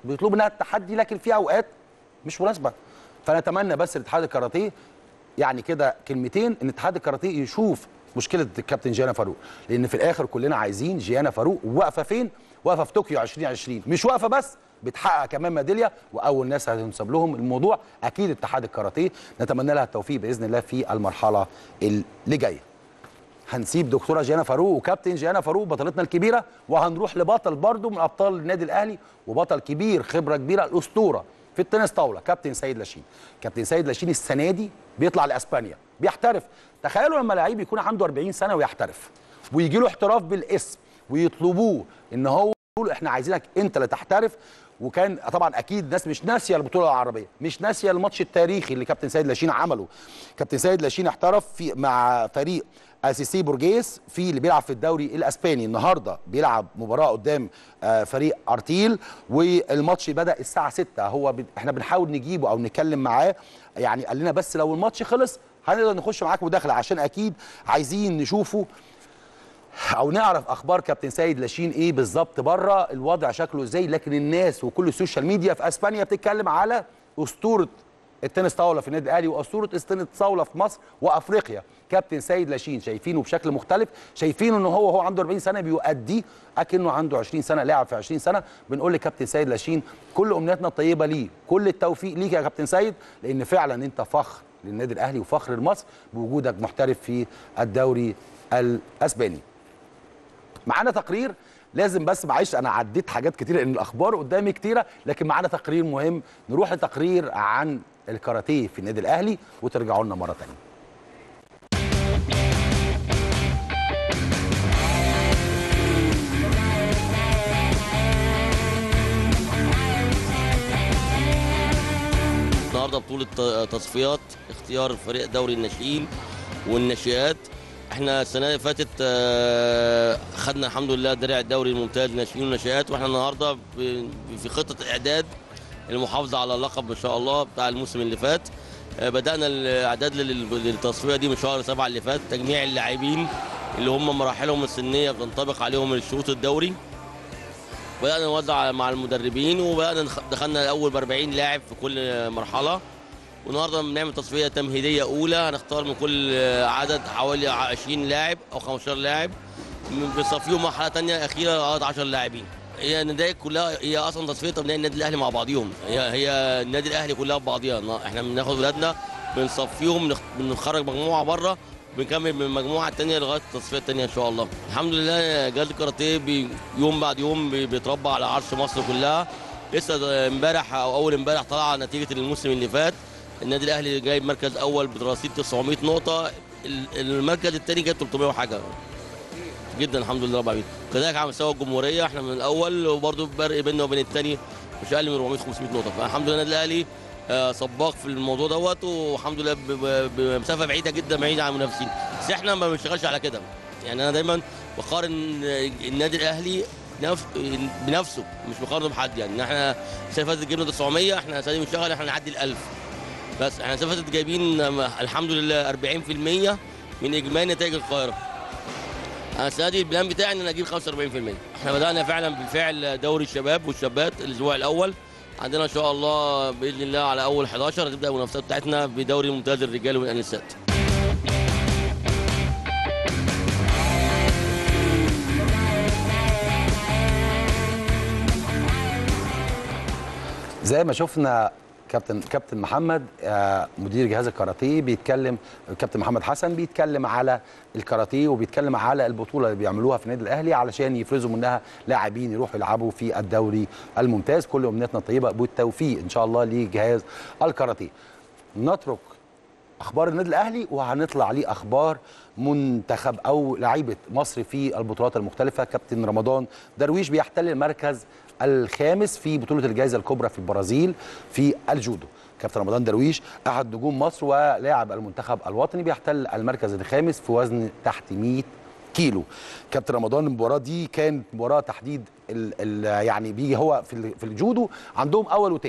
بيطلبوا منها التحدي لكن في اوقات مش مناسبه فنتمنى بس الاتحاد الكاراتيه يعني كده كلمتين ان اتحاد الكاراتيه يشوف مشكله الكابتن جيانا فاروق لان في الاخر كلنا عايزين جيانا فاروق واقفه فين واقفه في طوكيو 2020 مش واقفه بس بتحقق كمان ميداليه واول ناس هتنسب لهم الموضوع اكيد اتحاد الكاراتيه نتمنى لها التوفيق باذن الله في المرحله اللي جايه هنسيب دكتوره جيانا فاروق وكابتن جيانا فاروق بطلتنا الكبيره وهنروح لبطل برضو من ابطال النادي الاهلي وبطل كبير خبره كبيره الاسطوره في التنس طاوله كابتن سيد لاشين كابتن سيد لاشين السنه دي بيطلع لاسبانيا بيحترف تخيلوا لما لعيب يكون عنده 40 سنه ويحترف ويجي له احتراف بالاسم ويطلبوه ان هو يقولوا احنا عايزينك انت اللي تحترف وكان طبعا اكيد ناس مش ناسيه البطوله العربيه مش ناسيه الماتش التاريخي اللي كابتن سيد لاشين عمله كابتن سيد لاشين احترف في مع فريق اسيسي بورجيس في اللي بيلعب في الدوري الاسباني النهارده بيلعب مباراه قدام آه، فريق ارتيل والماتش بدا الساعه 6 هو ب... احنا بنحاول نجيبه او نتكلم معاه يعني قال لنا بس لو الماتش خلص هنقدر نخش معاك مداخله عشان اكيد عايزين نشوفه او نعرف اخبار كابتن سيد لاشين ايه بالظبط بره الوضع شكله ازاي لكن الناس وكل السوشيال ميديا في اسبانيا بتتكلم على اسطوره التنس طاوله في النادي الاهلي واسطوره التنس طاوله في مصر وافريقيا كابتن سيد لاشين شايفينه بشكل مختلف شايفينه ان هو هو عنده 40 سنه بيؤدي اكنه عنده 20 سنه لاعب في 20 سنه بنقول لكابتن سيد لاشين كل امنياتنا الطيبه ليه كل التوفيق ليك يا كابتن سيد لان فعلا انت فخر للنادي الاهلي وفخر لمصر بوجودك محترف في الدوري الاسباني معانا تقرير لازم بس معلش انا عديت حاجات كتيره لان الاخبار قدامي كتيره لكن معانا تقرير مهم نروح لتقرير عن الكاراتيه في النادي الاهلي وترجعوا لنا مره ثانيه النهارده بطوله ت- تصفيات اختيار فريق دوري الناشئين والناشئات احنا السنه اللي فاتت آه، خدنا الحمد لله درع الدوري الممتاز للناشئين والناشئات واحنا النهارده ب- في خطه اعداد المحافظه على اللقب ان شاء الله بتاع الموسم اللي فات آه، بدانا الاعداد لل- للتصفيه دي من شهر سبعة اللي فات تجميع اللاعبين اللي هم مراحلهم السنيه بتنطبق عليهم الشروط الدوري بدأنا نوزع مع المدربين وبدأنا نخ- دخلنا الأول ب 40 لاعب في كل مرحلة والنهارده بنعمل تصفية تمهيدية أولى هنختار من كل عدد حوالي 20 لاعب أو 15 لاعب بنصفيهم مرحلة تانية أخيرة لغاية 10 لاعبين هي النتائج كلها هي اصلا تصفيه تبنيه النادي الاهلي مع بعضيهم هي هي النادي الاهلي كلها ببعضيها احنا بناخد ولادنا بنصفيهم بنخ- بنخرج مجموعه بره بنكمل من المجموعه الثانيه لغايه التصفيه الثانيه ان شاء الله الحمد لله جهاز الكاراتيه بي- يوم بعد يوم بي- بيتربى على عرش مصر كلها لسه ده امبارح او اول امبارح طلع نتيجه الموسم اللي فات النادي الاهلي جايب مركز اول برصيد 900 نقطه ال- المركز الثاني جايب 300 وحاجه جدا الحمد لله رب العالمين كذلك على مستوى الجمهوريه احنا من الاول وبرده فرق بيننا وبين الثاني مش اقل من 400 500 نقطه فالحمد لله النادي الاهلي آه، سباق في الموضوع دوت والحمد لله ب- ب- بمسافه بعيده جدا بعيده عن المنافسين بس احنا ما بنشتغلش على كده يعني انا دايما بقارن النادي الاهلي نفس بنفسه مش بقارنه بحد يعني إن احنا السنه اللي فاتت جبنا 900 احنا السنه دي بنشتغل احنا نعدي ال 1000 بس احنا السنه اللي فاتت جايبين آه، الحمد لله 40% من اجمالي نتائج القاهره انا السنه دي البلان بتاعي ان انا اجيب 45% احنا بدانا فعلا بالفعل دوري الشباب والشابات الاسبوع الاول عندنا ان شاء الله باذن الله على اول 11 هتبدا المنافسات بتاعتنا بدوري ممتاز الرجال والانسات زي ما شفنا كابتن كابتن محمد آه، مدير جهاز الكاراتيه بيتكلم كابتن محمد حسن بيتكلم على الكاراتيه وبيتكلم على البطوله اللي بيعملوها في النادي الاهلي علشان يفرزوا منها لاعبين يروحوا يلعبوا في الدوري الممتاز كل امنياتنا الطيبه بالتوفيق ان شاء الله لجهاز الكاراتيه نترك اخبار النادي الاهلي وهنطلع ليه اخبار منتخب او لعيبه مصر في البطولات المختلفه كابتن رمضان درويش بيحتل المركز الخامس في بطوله الجائزه الكبرى في البرازيل في الجودو كابتن رمضان درويش احد نجوم مصر ولاعب المنتخب الوطني بيحتل المركز الخامس في وزن تحت 100 كيلو كابتن رمضان المباراه دي كانت مباراه تحديد ال ال يعني بيجي هو في ال- في الجودو عندهم اول وتاني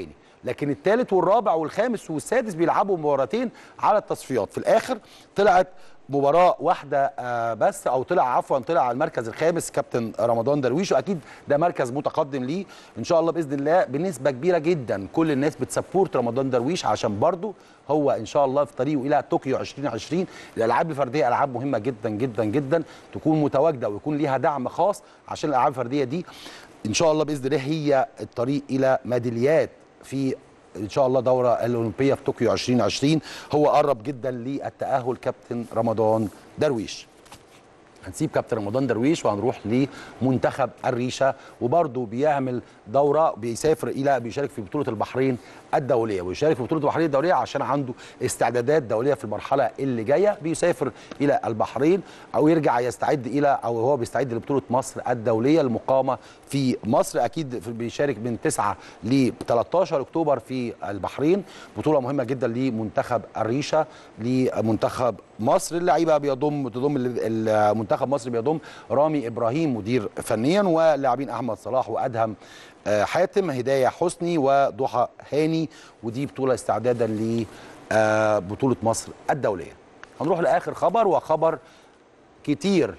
لكن الثالث والرابع والخامس والسادس بيلعبوا مباراتين على التصفيات في الاخر طلعت مباراه واحده آه، بس او طلع عفوا طلع على المركز الخامس كابتن رمضان درويش واكيد ده مركز متقدم ليه ان شاء الله باذن الله بنسبه كبيره جدا كل الناس بتسبورت رمضان درويش عشان برضه هو ان شاء الله في طريقه الى طوكيو 2020 الالعاب الفرديه العاب مهمه جدا جدا جدا تكون متواجده ويكون ليها دعم خاص عشان الالعاب الفرديه دي ان شاء الله باذن الله هي الطريق الى ميداليات في ان شاء الله دوره الاولمبيه في طوكيو 2020 هو قرب جدا للتاهل كابتن رمضان درويش هنسيب كابتن رمضان درويش وهنروح لمنتخب الريشه وبرضه بيعمل دوره بيسافر الى بيشارك في بطوله البحرين الدوليه ويشارك في بطوله البحرين الدوليه عشان عنده استعدادات دوليه في المرحله اللي جايه بيسافر الى البحرين او يرجع يستعد الى او هو بيستعد لبطوله مصر الدوليه المقامه في مصر اكيد في- بيشارك من 9 ل 13 اكتوبر في البحرين بطوله مهمه جدا لمنتخب الريشه لمنتخب مصر اللعيبه بيضم تضم ال- ال- منتخب مصر بيضم رامي ابراهيم مدير فنيا ولاعبين احمد صلاح وادهم آه، حاتم هدايه حسني وضحى هاني ودي بطوله استعدادا لبطوله مصر الدوليه هنروح لاخر خبر وخبر كتير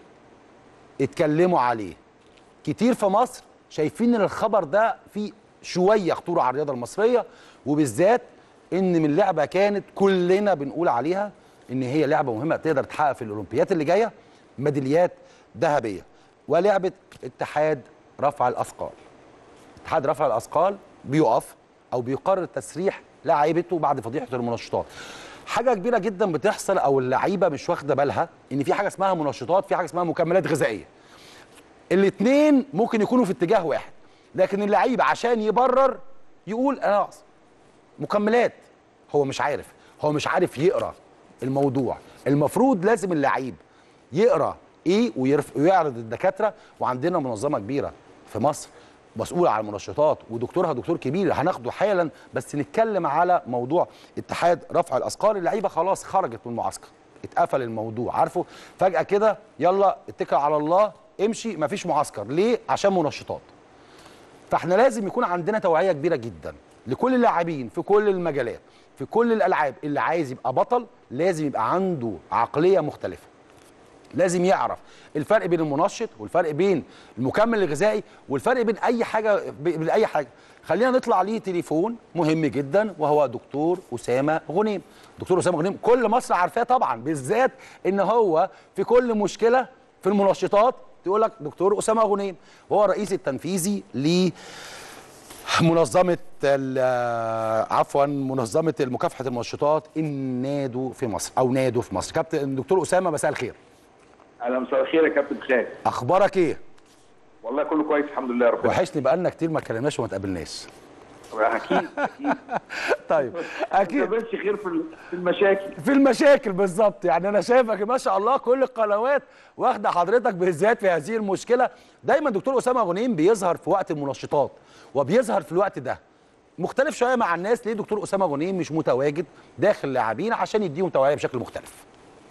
اتكلموا عليه كتير في مصر شايفين ان الخبر ده فيه شويه خطوره على الرياضه المصريه وبالذات ان من لعبه كانت كلنا بنقول عليها ان هي لعبه مهمه تقدر تحقق في الاولمبيات اللي جايه ميداليات ذهبيه ولعبه اتحاد رفع الاثقال اتحاد رفع الاثقال بيقف او بيقرر تسريح لاعيبته بعد فضيحه المنشطات حاجه كبيره جدا بتحصل او اللعيبه مش واخده بالها ان في حاجه اسمها منشطات في حاجه اسمها مكملات غذائيه الاثنين ممكن يكونوا في اتجاه واحد لكن اللعيب عشان يبرر يقول انا ناقص مكملات هو مش عارف هو مش عارف يقرا الموضوع المفروض لازم اللعيب يقرا ايه ويرف... ويعرض الدكاتره وعندنا منظمه كبيره في مصر مسؤوله على المنشطات ودكتورها دكتور كبير هناخده حالا بس نتكلم على موضوع اتحاد رفع الاثقال اللعيبه خلاص خرجت من المعسكر اتقفل الموضوع عارفه فجاه كده يلا اتكل على الله امشي مفيش معسكر ليه عشان منشطات فاحنا لازم يكون عندنا توعيه كبيره جدا لكل اللاعبين في كل المجالات في كل الالعاب اللي عايز يبقى بطل لازم يبقى عنده عقليه مختلفه لازم يعرف الفرق بين المنشط والفرق بين المكمل الغذائي والفرق بين اي حاجه بين اي حاجه خلينا نطلع ليه تليفون مهم جدا وهو دكتور اسامه غنيم دكتور اسامه غنيم كل مصر عارفاه طبعا بالذات ان هو في كل مشكله في المنشطات تقول لك دكتور اسامه غنيم وهو الرئيس التنفيذي ل منظمه ال- عفوا منظمه مكافحه المنشطات النادو في مصر او نادو في مصر كابتن دكتور اسامه مساء الخير اهلا مساء الخير يا كابتن خالد اخبارك ايه والله كله كويس الحمد لله ربنا وحشني بقالنا كتير ما اتكلمناش وما اتقابلناش اكيد اكيد طيب ما اكيد تقابلش خير في ال- في المشاكل في المشاكل بالظبط يعني انا شايفك ما شاء الله كل القنوات واخده حضرتك بالذات في هذه المشكله دايما دكتور اسامه غنيم بيظهر في وقت المنشطات وبيظهر في الوقت ده مختلف شويه مع الناس ليه دكتور اسامه غنيم مش متواجد داخل لاعبين عشان يديهم توعيه بشكل مختلف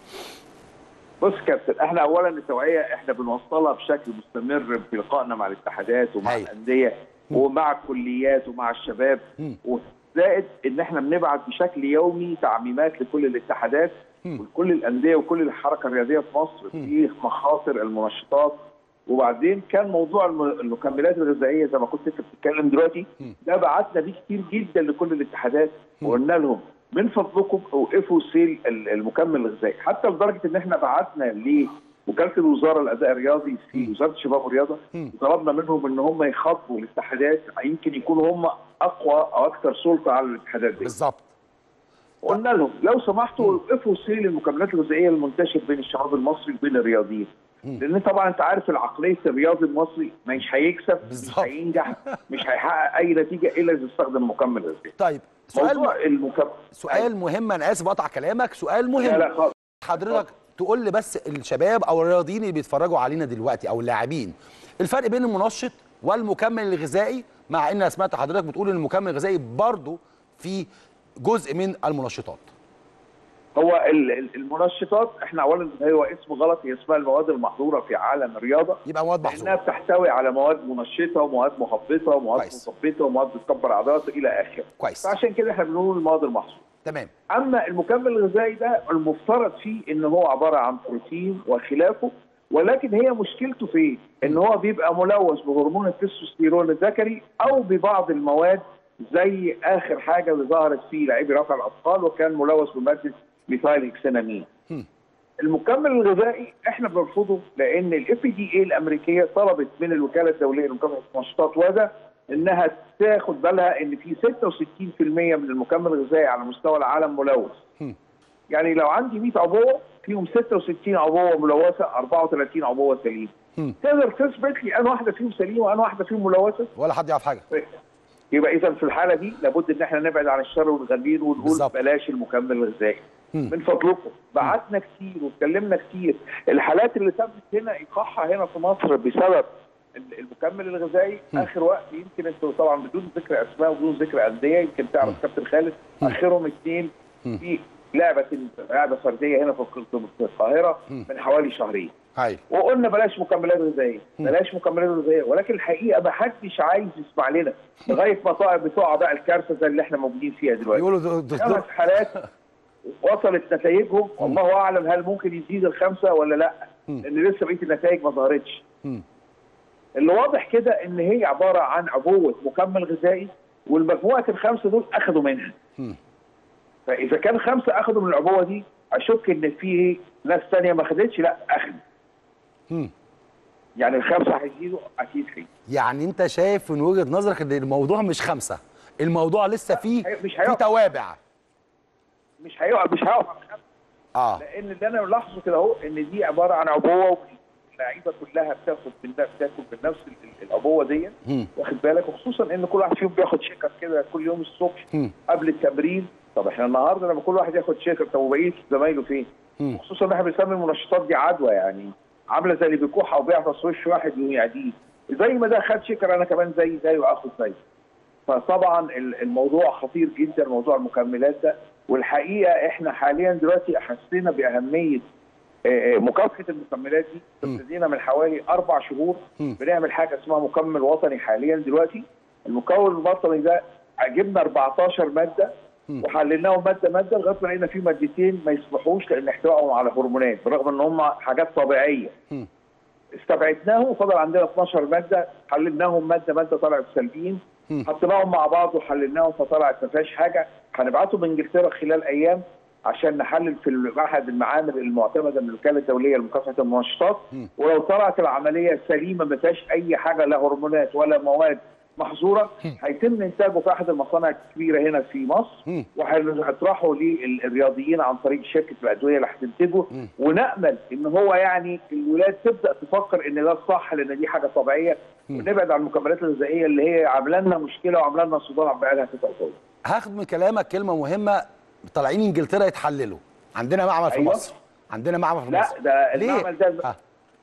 بص يا كابتن احنا اولا التوعيه احنا بنوصلها بشكل مستمر في لقائنا مع الاتحادات ومع هاي. الانديه ومع الكليات ومع الشباب وزائد ان احنا بنبعت بشكل يومي تعميمات لكل الاتحادات ولكل الانديه وكل الحركه الرياضيه في مصر في مخاطر المنشطات وبعدين كان موضوع الم- المكملات الغذائيه زي ما كنت انت بتتكلم دلوقتي ده بعتنا بيه كتير جدا لكل الاتحادات وقلنا لهم من فضلكم اوقفوا سيل ال- المكمل الغذائي حتى لدرجه ان احنا بعتنا لوكاله الوزاره الاداء الرياضي في وزاره الشباب والرياضه وطلبنا منهم ان هم يخاطبوا الاتحادات يمكن يكونوا هم اقوى او اكثر سلطه على الاتحادات دي بالظبط قلنا لهم لو سمحتوا وقفوا سيل المكملات الغذائيه المنتشر بين الشباب المصري وبين الرياضيين لان طبعا انت عارف العقليه الرياضي المصري مش هيكسب مش بالظبط. هينجح مش هيحقق اي نتيجه الا اذا استخدم مكمل غذائي طيب سؤال موضوع المكمل سؤال مهم انا اسف اقطع كلامك سؤال مهم لا لا خالص حضرتك تقول لي بس الشباب او الرياضيين اللي بيتفرجوا علينا دلوقتي او اللاعبين الفرق بين المنشط والمكمل الغذائي مع ان انا سمعت حضرتك بتقول ان المكمل الغذائي برضه في جزء من المنشطات هو ال- ال- المنشطات احنا اولا هو اسم غلط هي اسمها المواد المحظوره في عالم الرياضه يبقى مواد لانها محظوره بتحتوي على مواد منشطه ومواد مهبطه ومواد كويس. مثبطه ومواد بتكبر عضلات الى اخره كويس فعشان كده احنا بنقول المواد المحظوره تمام اما المكمل الغذائي ده المفترض فيه ان هو عباره عن بروتين وخلافه ولكن هي مشكلته في إيه؟ ان هو بيبقى ملوث بهرمون التستوستيرون الذكري او ببعض المواد زي اخر حاجه اللي ظهرت في لاعبي رفع الاثقال وكان ملوث بماده ميثايل هكسانامين. المكمل الغذائي احنا بنرفضه لان الاف دي اي الامريكيه طلبت من الوكاله الدوليه لمكافحه المنشطات وده انها تاخد بالها ان في 66% من المكمل الغذائي على مستوى العالم ملوث. يعني لو عندي 100 عبوه فيهم 66 عبوه ملوثه 34 عبوه سليمه. تقدر تثبت لي انا واحده فيهم سليمه وانا واحده فيهم ملوثه؟ ولا حد يعرف حاجه يبقى اذا في الحاله دي لابد ان احنا نبعد عن الشر والغليل ونقول بالظبط. بلاش المكمل الغذائي. من فضلكم بعتنا كتير واتكلمنا كتير الحالات اللي تمت هنا ايقاعها هنا في مصر بسبب ال- المكمل الغذائي اخر وقت يمكن انتوا طبعا بدون ذكر اسماء وبدون ذكر انديه يمكن تعرف كابتن خالد اخرهم اثنين في لعبه لعبه فرديه هنا في الق- في القاهره من حوالي شهرين هاي وقلنا بلاش مكملات غذائيه بلاش مكملات غذائيه ولكن الحقيقه ما حدش عايز يسمع لنا لغايه ما تقع بتقع بقى الكارثه زي اللي احنا موجودين فيها دلوقتي يقولوا د- دكتور خمس حالات وصلت نتائجهم والله اعلم هل ممكن يزيد الخمسه ولا لا لان لسه بقيه النتائج ما ظهرتش اللي واضح كده ان هي عباره عن عبوه مكمل غذائي والمجموعه الخمسه دول اخذوا منها فاذا كان خمسه اخذوا من العبوه دي اشك ان في ناس ثانيه ما خدتش لا اخذوا يعني الخمسه هيزيدوا اكيد هيزيدوا يعني انت شايف من وجهه نظرك ان الموضوع مش خمسه الموضوع لسه فيه مش في هيقف. توابع مش هيقع مش هيقع على الخمسه اه لان اللي انا ملاحظه كده اهو ان دي عباره عن عبوه اللعيبه كلها بتاخد من ده بتاكل من نفس ال- ال- العبوه دي واخد بالك وخصوصا ان كل واحد فيهم بياخد شيكر كده كل يوم الصبح قبل التمرين طب احنا النهارده لما كل واحد ياخد شيكر طب وبقيه زمايله فين؟ خصوصا ان احنا بنسمي المنشطات دي عدوى يعني عامله زي اللي بيكح او بيعطس وش واحد يعديه زي ما ده خد شيكر انا كمان زي زي واخد زي فطبعا ال- الموضوع خطير جدا موضوع المكملات ده والحقيقه احنا حاليا دلوقتي حسينا باهميه آه، آه، مكافحه المكملات دي ابتدينا من حوالي اربع شهور بنعمل حاجه اسمها مكمل وطني حاليا دلوقتي المكون الوطني ده جبنا 14 ماده وحللناهم ماده ماده لغايه ما لقينا في مادتين ما يصلحوش لان احتوائهم على هرمونات برغم ان هم حاجات طبيعيه استبعدناهم وفضل عندنا 12 ماده حللناهم ماده ماده طلعت سلبيين حطيناهم مع بعض وحللناهم فطلعت ما فيهاش حاجه هنبعتهم انجلترا خلال ايام عشان نحلل في احد المعامل المعتمده من الوكاله الدوليه لمكافحه المنشطات ولو طلعت العمليه سليمه ما فيهاش اي حاجه لا هرمونات ولا مواد محظوره هيتم انتاجه في احد المصانع الكبيره هنا في مصر وهيطرحوا للرياضيين عن طريق شركه الادويه اللي هتنتجه ونامل ان هو يعني الولاد تبدا تفكر ان ده الصح لان دي حاجه طبيعيه ونبعد عن المكملات الغذائيه اللي هي عامله لنا مشكله وعامله لنا صداع بقى لها تسع شهور. هاخد من كلامك كلمه مهمه طالعين انجلترا يتحللوا عندنا معمل في أيوة. مصر عندنا معمل في لا مصر ده ليه؟ المعمل ده ها.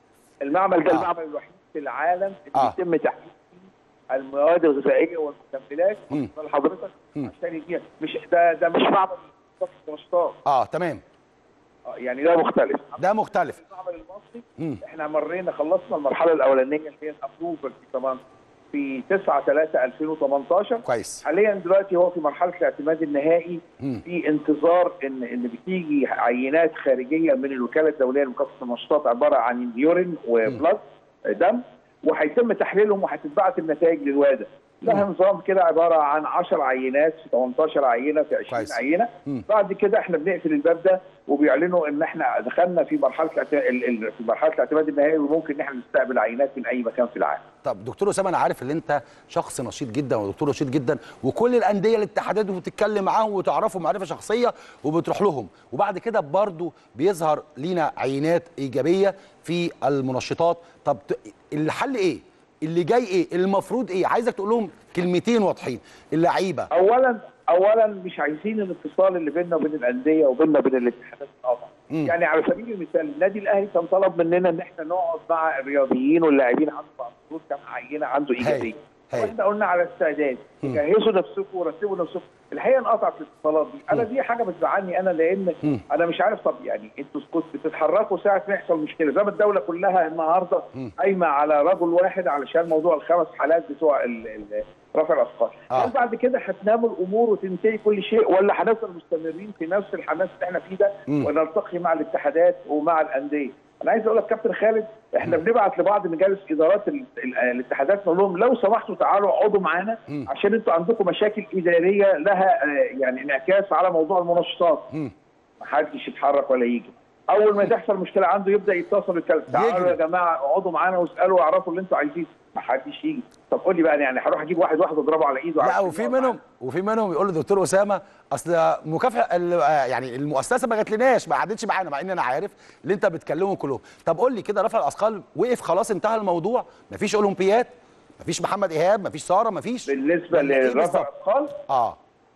المعمل ده آه. المعمل الوحيد في العالم اللي آه. يتم تحليل فيه المواد الغذائيه والمكملات مم. لحضرتك عشان يجي مش ده ده مش معمل مكافحة المنشطات اه تمام آه، يعني ده مختلف ده مختلف المعمل المصري مم. احنا مرينا خلصنا المرحله الاولانيه اللي هي الابروفل في طبعا في 9 3 2018 كويس حاليا دلوقتي هو في مرحله الاعتماد النهائي في انتظار ان ان بتيجي عينات خارجيه من الوكاله الدوليه لمكافحه المنشطات عباره عن يورين وبلاد دم وهيتم تحليلهم وهتتبعت النتائج للواده لها نظام كده عباره عن 10 عينات في 18 عينه في 20 كويس. عينه بعد كده احنا بنقفل الباب ده وبيعلنوا ان احنا دخلنا في مرحله الاعت- ال- ال- في مرحله الاعتماد النهائي وممكن ان احنا نستقبل عينات من اي مكان في العالم طب دكتور اسامه انا عارف ان انت شخص نشيط جدا ودكتور نشيط جدا وكل الانديه الاتحادات بتتكلم معاهم وتعرفوا معرفه شخصيه وبتروح لهم وبعد كده برضو بيظهر لينا عينات ايجابيه في المنشطات طب ت- الحل ايه اللي جاي ايه المفروض ايه عايزك تقول لهم كلمتين واضحين اللعيبه اولا اولا مش عايزين الاتصال اللي بيننا وبين الانديه وبيننا وبين الاتحادات يتقطع يعني على سبيل المثال النادي الاهلي كان طلب مننا ان احنا نقعد مع الرياضيين واللاعبين عنده بعض الشروط كان عينه عنده ايجابيه هاي. واحنا قلنا على استعداد جهزوا نفسكم ورتبوا نفسكم الحقيقه انقطعت الاتصالات دي انا دي حاجه بتزعلني انا لان انا مش عارف طب يعني انتوا كنتوا بتتحركوا ساعه ما يحصل مشكله زي ما الدوله كلها النهارده قايمه على رجل واحد علشان موضوع الخمس حالات بتوع ال- ال- رفع الاثقال آه. هل بعد كده هتنام الامور وتنتهي كل شيء ولا هنفضل مستمرين في نفس الحماس اللي احنا فيه ده ونلتقي مع الاتحادات ومع الانديه انا عايز اقول لك كابتن خالد احنا بنبعت لبعض مجالس ادارات ال- ال- الاتحادات نقول لهم لو سمحتوا تعالوا اقعدوا معانا عشان انتوا عندكم مشاكل اداريه لها آه، يعني انعكاس على موضوع المنشطات محدش يتحرك ولا يجي اول ما تحصل مشكله عنده يبدا يتصل يتكلم تعالوا يجري. يا جماعه اقعدوا معانا واسالوا واعرفوا اللي انتوا عايزينه محدش يجي طب قول لي بقى يعني هروح اجيب واحد واحد واضربه على ايده لا عشان وفي يقعد منهم وفي منهم يقول لدكتور اسامه اصل مكافاه ال- آه يعني المؤسسه ما جاتلناش ما قعدتش معانا مع ان انا عارف اللي انت بتكلمهم كلهم طب قول لي كده رفع الاثقال وقف خلاص انتهى الموضوع مفيش اولمبياد مفيش محمد ايهاب مفيش ساره مفيش بالنسبه ولا إيه لرفع بالظبط؟ الاثقال اه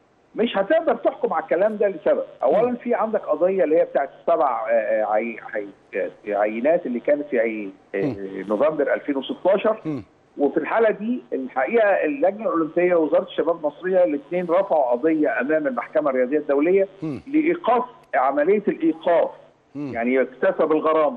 مش هتقدر تحكم على الكلام ده لسبب اولا في عندك قضيه اللي هي بتاعت السبع آه، عي... عي... آه، عينات اللي كانت في عي... آه، نوفمبر 2016 وفي الحاله دي الحقيقه اللجنه الاولمبيه ووزاره الشباب المصريه الاثنين رفعوا قضيه امام المحكمه الرياضيه الدوليه لايقاف عمليه الايقاف يعني يكتسب الغرامه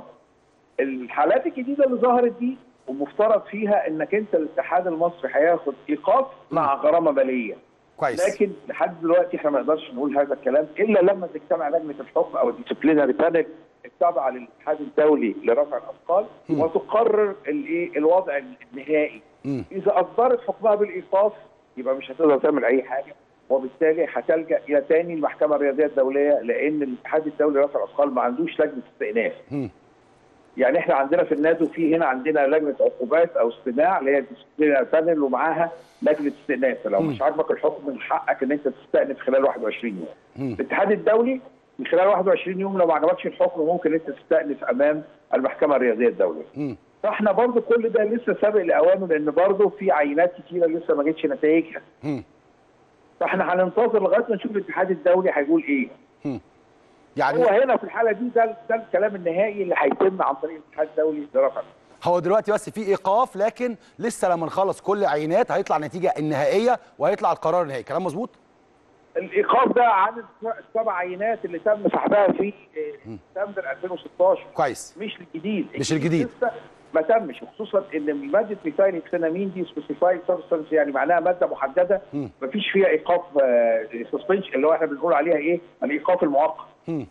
الحالات الجديده اللي ظهرت دي ومفترض فيها انك انت الاتحاد المصري هياخد ايقاف مع غرامه ماليه كويس لكن لحد دلوقتي احنا ما نقدرش نقول هذا الكلام الا لما تجتمع لجنه الحكم او الديسيبلينري بانل التابعه للاتحاد الدولي لرفع الاثقال وتقرر الايه الوضع النهائي مم. اذا اصدرت حكمها بالايقاف يبقى مش هتقدر تعمل اي حاجه وبالتالي هتلجا الى تاني المحكمه الرياضيه الدوليه لان الاتحاد الدولي لرفع الاثقال ما عندوش لجنه استئناف مم. يعني احنا عندنا في النادي في هنا عندنا لجنه عقوبات او استماع اللي هي الديسيبلينري بانل ومعاها لجنه استئناف فلو مش عاجبك الحكم من حقك ان انت تستأنف خلال 21 يوم. الاتحاد الدولي من خلال 21 يوم لو ما عجبكش الحكم ممكن انت تستأنف امام المحكمه الرياضيه الدوليه. مم. فاحنا برضو كل ده لسه سابق لاوانه لان برضو في عينات كتيره لسه ما جتش نتائجها. مم. فاحنا هننتظر لغايه ما نشوف الاتحاد الدولي هيقول ايه. يعني هو هنا في الحاله دي ده ده الكلام النهائي اللي هيتم عن طريق الاتحاد الدولي لرفع هو دلوقتي بس في ايقاف لكن لسه لما نخلص كل عينات هيطلع النتيجه النهائيه وهيطلع القرار النهائي كلام مظبوط الايقاف ده عن السبع عينات اللي تم سحبها في آه، سبتمبر 2016 كويس مش الجديد مش الجديد. لسه ما تمش وخصوصا ان ماده ميثايل اكسنامين دي سبيسيفايد سبستانس يعني معناها ماده محدده ما فيش فيها ايقاف سسبنشن اللي هو احنا بنقول عليها ايه الايقاف المؤقت مم.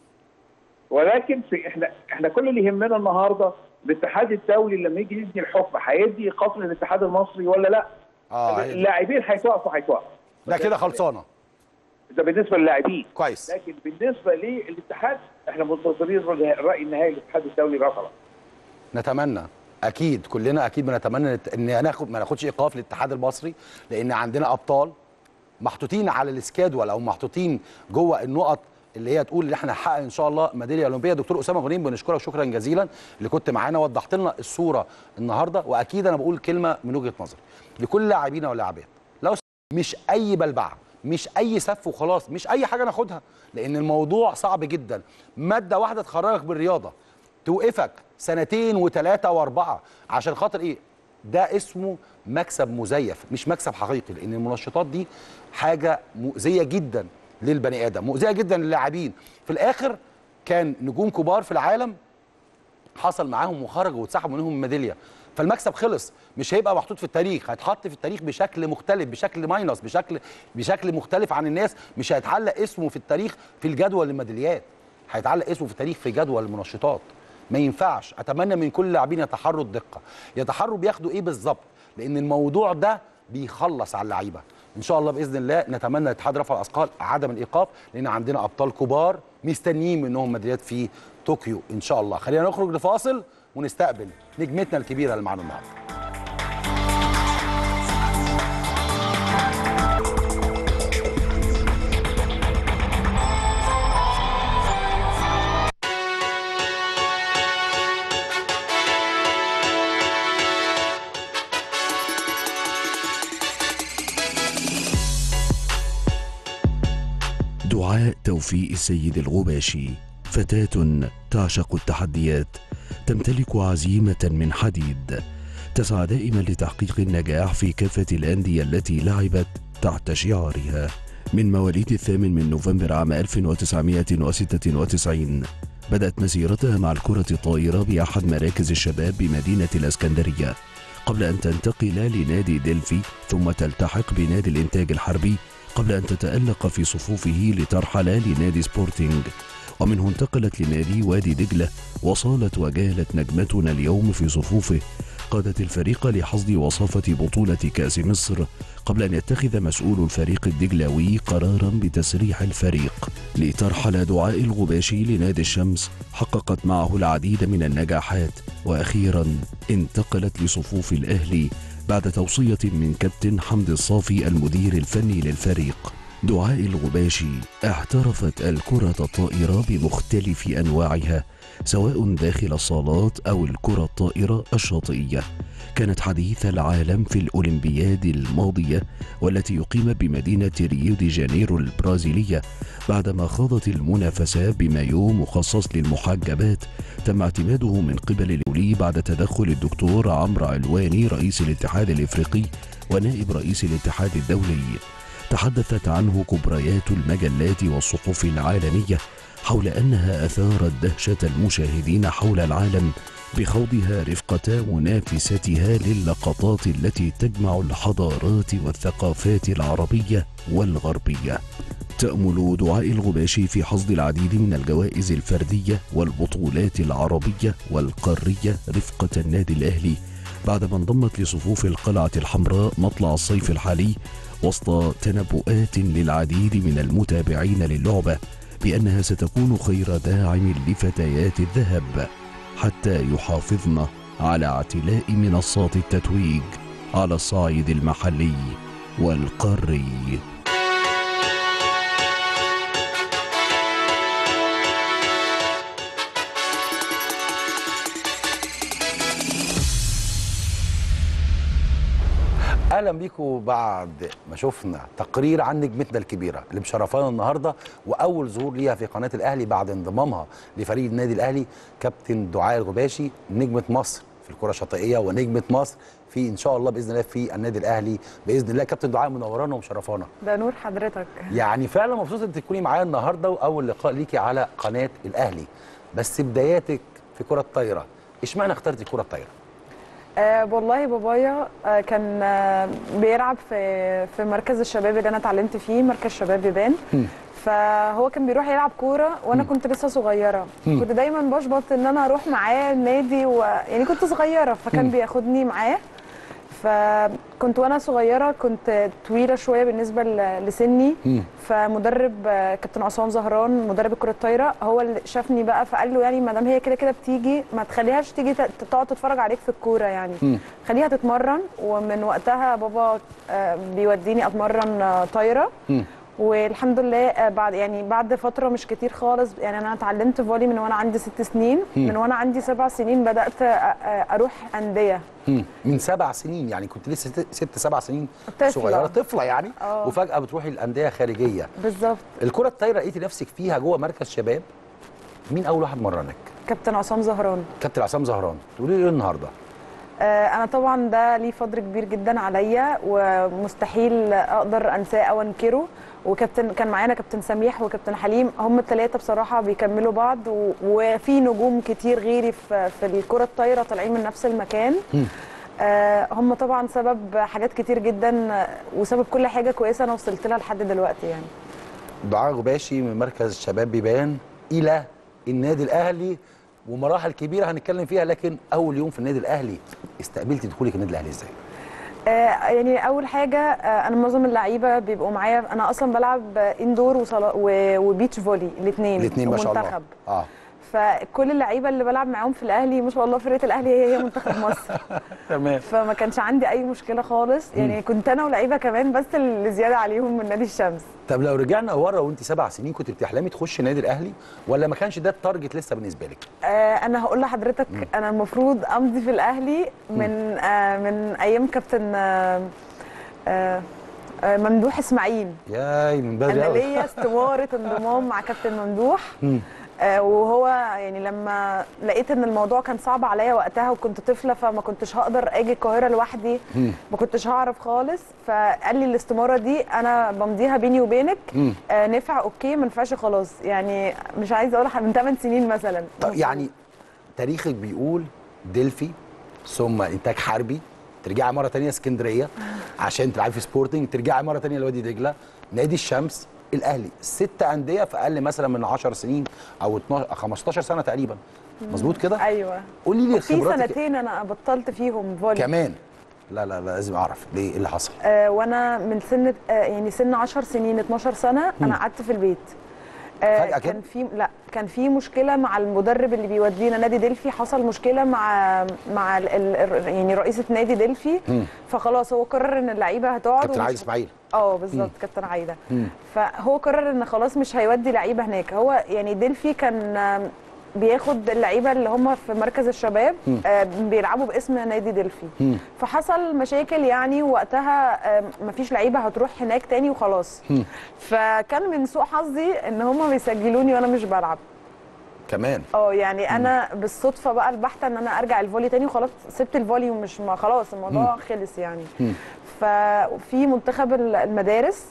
ولكن في احنا احنا كل اللي يهمنا النهارده الاتحاد الدولي لما يجي يدي الحكم هيدي ايقاف للاتحاد المصري ولا لا؟ اه هي دي. اللاعبين هيتوقفوا هيتوقفوا ده كده خلصانه ده بالنسبه للاعبين كويس لكن بالنسبه للاتحاد احنا منتظرين الراي النهائي للاتحاد الدولي رفض نتمنى اكيد كلنا اكيد بنتمنى ان ناخد ما ناخدش ايقاف للاتحاد المصري لان عندنا ابطال محطوطين على السكادول او محطوطين جوه النقط اللي هي تقول ان احنا هنحقق ان شاء الله ميداليه اولمبيه دكتور اسامه غنيم بنشكرك شكرا جزيلا اللي كنت معانا وضحت لنا الصوره النهارده واكيد انا بقول كلمه من وجهه نظري لكل لاعبينا ولاعبات لو مش اي بلبعه مش اي سف وخلاص مش اي حاجه ناخدها لان الموضوع صعب جدا ماده واحده تخرجك بالرياضه توقفك سنتين وثلاثه واربعه عشان خاطر ايه ده اسمه مكسب مزيف مش مكسب حقيقي لان المنشطات دي حاجه مؤذيه جدا للبني ادم مؤذيه جدا للاعبين في الاخر كان نجوم كبار في العالم حصل معاهم وخرجوا واتسحبوا منهم الميداليه فالمكسب خلص مش هيبقى محطوط في التاريخ هيتحط في التاريخ بشكل مختلف بشكل ماينس بشكل بشكل مختلف عن الناس مش هيتعلق اسمه في التاريخ في الجدول الميداليات هيتعلق اسمه في التاريخ في جدول المنشطات ما ينفعش اتمنى من كل اللاعبين يتحروا الدقه يتحروا بياخدوا ايه بالظبط لان الموضوع ده بيخلص على اللعيبه ان شاء الله باذن الله نتمنى اتحاد رفع الاثقال عدم الايقاف لان عندنا ابطال كبار مستنيين منهم ميداليات في طوكيو ان شاء الله خلينا نخرج لفاصل ونستقبل نجمتنا الكبيره اللي معانا النهارده دعاء توفيق السيد الغباشي فتاة تعشق التحديات تمتلك عزيمة من حديد تسعى دائما لتحقيق النجاح في كافة الأندية التي لعبت تحت شعارها من مواليد الثامن من نوفمبر عام 1996 بدأت مسيرتها مع الكرة الطائرة بأحد مراكز الشباب بمدينة الإسكندرية قبل أن تنتقل لنادي ديلفي ثم تلتحق بنادي الإنتاج الحربي قبل أن تتألق في صفوفه لترحل لنادي سبورتينج ومنه انتقلت لنادي وادي دجلة وصالت وجالت نجمتنا اليوم في صفوفه قادت الفريق لحصد وصافة بطولة كأس مصر قبل أن يتخذ مسؤول الفريق الدجلاوي قرارا بتسريح الفريق لترحل دعاء الغباشي لنادي الشمس حققت معه العديد من النجاحات وأخيرا انتقلت لصفوف الأهلي بعد توصية من كابتن حمد الصافي المدير الفني للفريق دعاء الغباشي احترفت الكرة الطائرة بمختلف أنواعها سواء داخل الصالات أو الكرة الطائرة الشاطئية كانت حديث العالم في الأولمبياد الماضية والتي يقيم بمدينة ريو دي جانيرو البرازيلية بعدما خاضت المنافسة بمايو مخصص للمحجبات تم اعتماده من قبل الدولي بعد تدخل الدكتور عمرو علواني رئيس الاتحاد الإفريقي ونائب رئيس الاتحاد الدولي تحدثت عنه كبريات المجلات والصحف العالمية حول أنها أثارت دهشة المشاهدين حول العالم بخوضها رفقة منافستها للقطات التي تجمع الحضارات والثقافات العربية والغربية. تأمل دعاء الغباشي في حصد العديد من الجوائز الفردية والبطولات العربية والقارية رفقة النادي الأهلي بعدما انضمت لصفوف القلعة الحمراء مطلع الصيف الحالي وسط تنبؤات للعديد من المتابعين للعبة بأنها ستكون خير داعم لفتيات الذهب حتى يحافظن على اعتلاء منصات التتويج على الصعيد المحلي والقاري اهلا بيكم بعد ما شفنا تقرير عن نجمتنا الكبيره اللي مشرفانا النهارده واول ظهور ليها في قناه الاهلي بعد انضمامها لفريق النادي الاهلي كابتن دعاء الغباشي نجمه مصر في الكره الشاطئيه ونجمه مصر في ان شاء الله باذن الله في النادي الاهلي باذن الله كابتن دعاء منورانا ومشرفانا ده نور حضرتك يعني فعلا مبسوط انك تكوني معايا النهارده واول لقاء ليكي على قناه الاهلي بس بداياتك في كره الطايره اشمعنى اخترتي الكره الطايره آه والله بابايا آه كان آه بيلعب في في مركز الشباب اللي انا اتعلمت فيه مركز شباب بيبان فهو كان بيروح يلعب كوره وانا كنت لسه صغيره كنت دايما بشبط ان انا اروح معاه النادي و... يعني كنت صغيره فكان بياخدني معاه فكنت وانا صغيره كنت طويله شويه بالنسبه ل- لسني فمدرب آه، كابتن عصام زهران مدرب الكره الطايره هو اللي شافني بقى فقال له يعني ما دام هي كده كده بتيجي ما تخليهاش تيجي ت- تقعد تتفرج عليك في الكوره يعني خليها تتمرن ومن وقتها بابا آه، بيوديني اتمرن آه، طايره والحمد لله آه، بعد يعني بعد فتره مش كتير خالص يعني انا اتعلمت فولي من وانا عندي ست سنين من وانا عندي سبع سنين بدات آه، آه، اروح انديه مم. من سبع سنين يعني كنت لسه ست- ست سبع سنين طفلة. صغيره طفله يعني آه. وفجاه بتروحي الانديه خارجيه بالظبط الكره الطايره لقيتي نفسك فيها جوه مركز شباب مين اول واحد مرنك كابتن عصام زهران كابتن عصام زهران تقولي لي ايه النهارده آه، انا طبعا ده ليه فضل كبير جدا عليا ومستحيل اقدر انساه او انكره وكابتن كان معانا كابتن سميح وكابتن حليم هم الثلاثه بصراحه بيكملوا بعض و- وفي نجوم كتير غيري في في الكره الطايره طالعين من نفس المكان آه، هم طبعا سبب حاجات كتير جدا آه، وسبب كل حاجه كويسه انا وصلت لها لحد دلوقتي يعني دعاء غباشي من مركز شباب بيبان الى النادي الاهلي ومراحل كبيره هنتكلم فيها لكن اول يوم في النادي الاهلي استقبلتي دخولك النادي الاهلي ازاي آه، يعني اول حاجه آه، انا معظم اللعيبه بيبقوا معايا انا اصلا بلعب اندور وصلا- و- وبيتش فولي الاثنين الاثنين ما شاء الله منتخب اه فكل اللعيبه اللي بلعب معاهم في الاهلي ما شاء الله فرقه الاهلي هي هي منتخب مصر تمام فما كانش عندي اي مشكله خالص يعني كنت انا ولعيبه كمان بس اللي زياده عليهم من نادي الشمس طب لو رجعنا ورا وانت سبع سنين كنت بتحلمي تخشي النادي الاهلي ولا ما كانش ده التارجت لسه بالنسبه لك آه انا هقول لحضرتك انا المفروض امضي في الاهلي من آه من ايام كابتن آه آه آه ممدوح اسماعيل ياي من بدري انا قوي ليا استماره انضمام مع كابتن ممدوح آه، وهو يعني لما لقيت ان الموضوع كان صعب عليا وقتها وكنت طفله فما كنتش هقدر اجي القاهره لوحدي ما كنتش هعرف خالص فقال لي الاستماره دي انا بمضيها بيني وبينك آه نفع اوكي ما نفعش خلاص يعني مش عايزه اقول لك من 8 سنين مثلا طب يعني تاريخك بيقول دلفي ثم انتاج حربي ترجعي مره تانية اسكندريه عشان تلعبي في سبورتنج ترجعي مره تانية لوادي دجله نادي الشمس الاهلي ست انديه في اقل مثلا من 10 سنين او 12 15 سنه تقريبا مظبوط كده ايوه قولي لي في خبراتك سنتين انا بطلت فيهم فولي كمان لا لا لا لازم اعرف ليه ايه اللي حصل آه وانا من سن آه يعني سن 10 سنين 12 سنه انا قعدت في البيت آه فجأة كده؟ كان في لا كان في مشكله مع المدرب اللي بيودينا نادي دلفي حصل مشكله مع مع ال ال يعني رئيسه نادي دلفي فخلاص هو قرر ان اللعيبه هتقعد كابتن ومش- عايز اسماعيل اه بالظبط كابتن عايده فهو قرر ان خلاص مش هيودي لعيبه هناك هو يعني دلفي كان آم، بياخد اللعيبه اللي هم في مركز الشباب آه، بيلعبوا باسم نادي دلفي فحصل مشاكل يعني وقتها آم، مفيش لعيبه هتروح هناك تاني وخلاص فكان من سوء حظي ان هم بيسجلوني وانا مش بلعب كمان اه يعني انا بالصدفه بقى البحته ان انا ارجع الفولي تاني وخلاص سبت الفولي ومش ما خلاص الموضوع خلص يعني ففي منتخب المدارس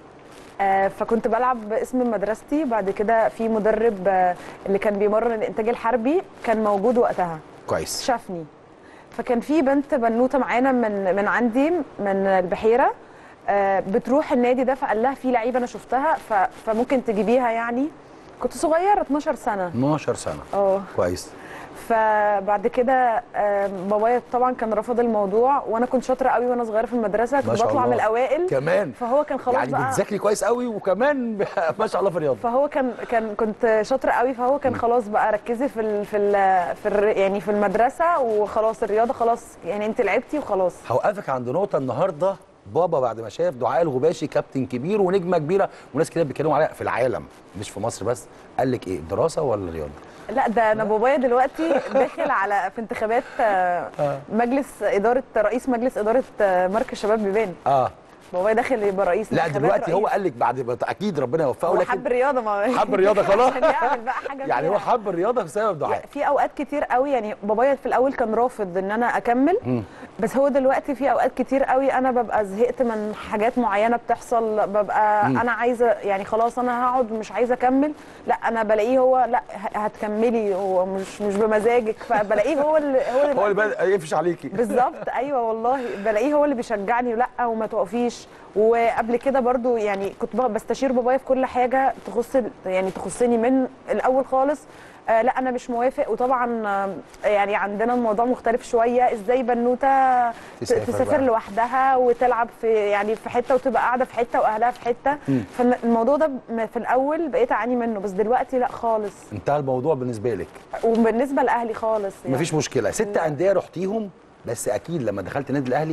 آه، فكنت بلعب باسم مدرستي بعد كده في مدرب آه، اللي كان بيمرن الانتاج الحربي كان موجود وقتها كويس شافني فكان في بنت بنوته معانا من من عندي من البحيره آه، بتروح النادي ده فقال لها في لعيبه انا شفتها ف- فممكن تجيبيها يعني كنت صغيره 12 سنه 12 سنه اه كويس فبعد كده آه، بابايا طبعا كان رفض الموضوع وانا كنت شاطره قوي وانا صغيره في المدرسه ما كنت شاء بطلع الله. من الاوائل كمان فهو كان خلاص يعني بقى بتذاكري كويس قوي وكمان ما شاء الله في الرياضه فهو كان كان كنت شاطره قوي فهو كان خلاص بقى ركزي في ال في ال في ال يعني في المدرسه وخلاص الرياضه خلاص يعني انت لعبتي وخلاص هوقفك عند نقطه النهارده بابا بعد ما شاف دعاء الغباشي كابتن كبير ونجمه كبيره وناس كتير بيتكلموا عليها في العالم مش في مصر بس قال لك ايه دراسه ولا رياضه لا ده انا بابايا دلوقتي داخل على في انتخابات آه، مجلس اداره رئيس مجلس اداره آه، مركز شباب بيبان اه بابايا داخل يبقى رئيس لا انتخابات دلوقتي هو رئيس. قال لك بعد ما اكيد ربنا يوفقه هو لكن حب الرياضه ما حب الرياضة خلاص. عشان يعمل بقى حاجه يعني فيها. هو حب الرياضه بسبب دعاء يعني في اوقات كتير قوي يعني بابايا في الاول كان رافض ان انا اكمل بس هو دلوقتي في اوقات كتير قوي انا ببقى زهقت من حاجات معينه بتحصل ببقى انا عايزه يعني خلاص انا هقعد مش عايزه اكمل لا انا بلاقيه هو لا ه- هتكملي هو مش مش بمزاجك فبلاقيه هو اللي هو اللي هو اللي بدأ يقفش عليكي بالظبط ايوه والله بلاقيه هو اللي بيشجعني لا وما توقفيش وقبل كده برضو يعني كنت بقى بستشير بابايا في كل حاجه تخص يعني تخصني من الاول خالص آه لا انا مش موافق وطبعا آه، يعني عندنا الموضوع مختلف شويه ازاي بنوته ت- تسافر تسافر بقى. لوحدها وتلعب في يعني في حته وتبقى قاعده في حته واهلها في حته فالموضوع ده م- في الاول بقيت اعاني منه بس دلوقتي لا خالص انتهى الموضوع بالنسبه لك وبالنسبه لاهلي خالص يعني. مفيش مشكله ست انديه رحتيهم بس اكيد لما دخلت النادي الاهلي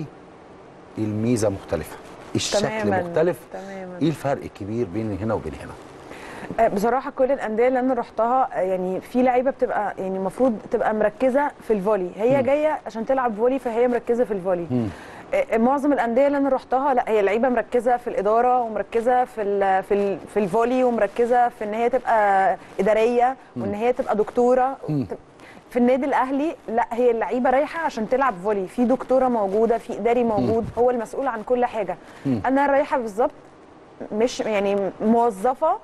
الميزه مختلفه الشكل تماماً، مختلف تماماً. ايه الفرق الكبير بين هنا وبين هنا آه، بصراحه كل الانديه اللي انا رحتها آه، يعني في لعيبه بتبقى يعني المفروض تبقى مركزه في الفولي هي جايه عشان تلعب فولي فهي مركزه في الفولي آه، معظم الانديه اللي انا رحتها لا هي لعيبه مركزه في الاداره ومركزه في ال في ال في الفولي ومركزه في ان هي تبقى اداريه وان هي تبقى دكتوره وتب- في النادي الاهلي لا هي اللعيبه رايحه عشان تلعب فولي في دكتوره موجوده في اداري موجود هو المسؤول عن كل حاجه انا رايحه بالظبط مش يعني موظفه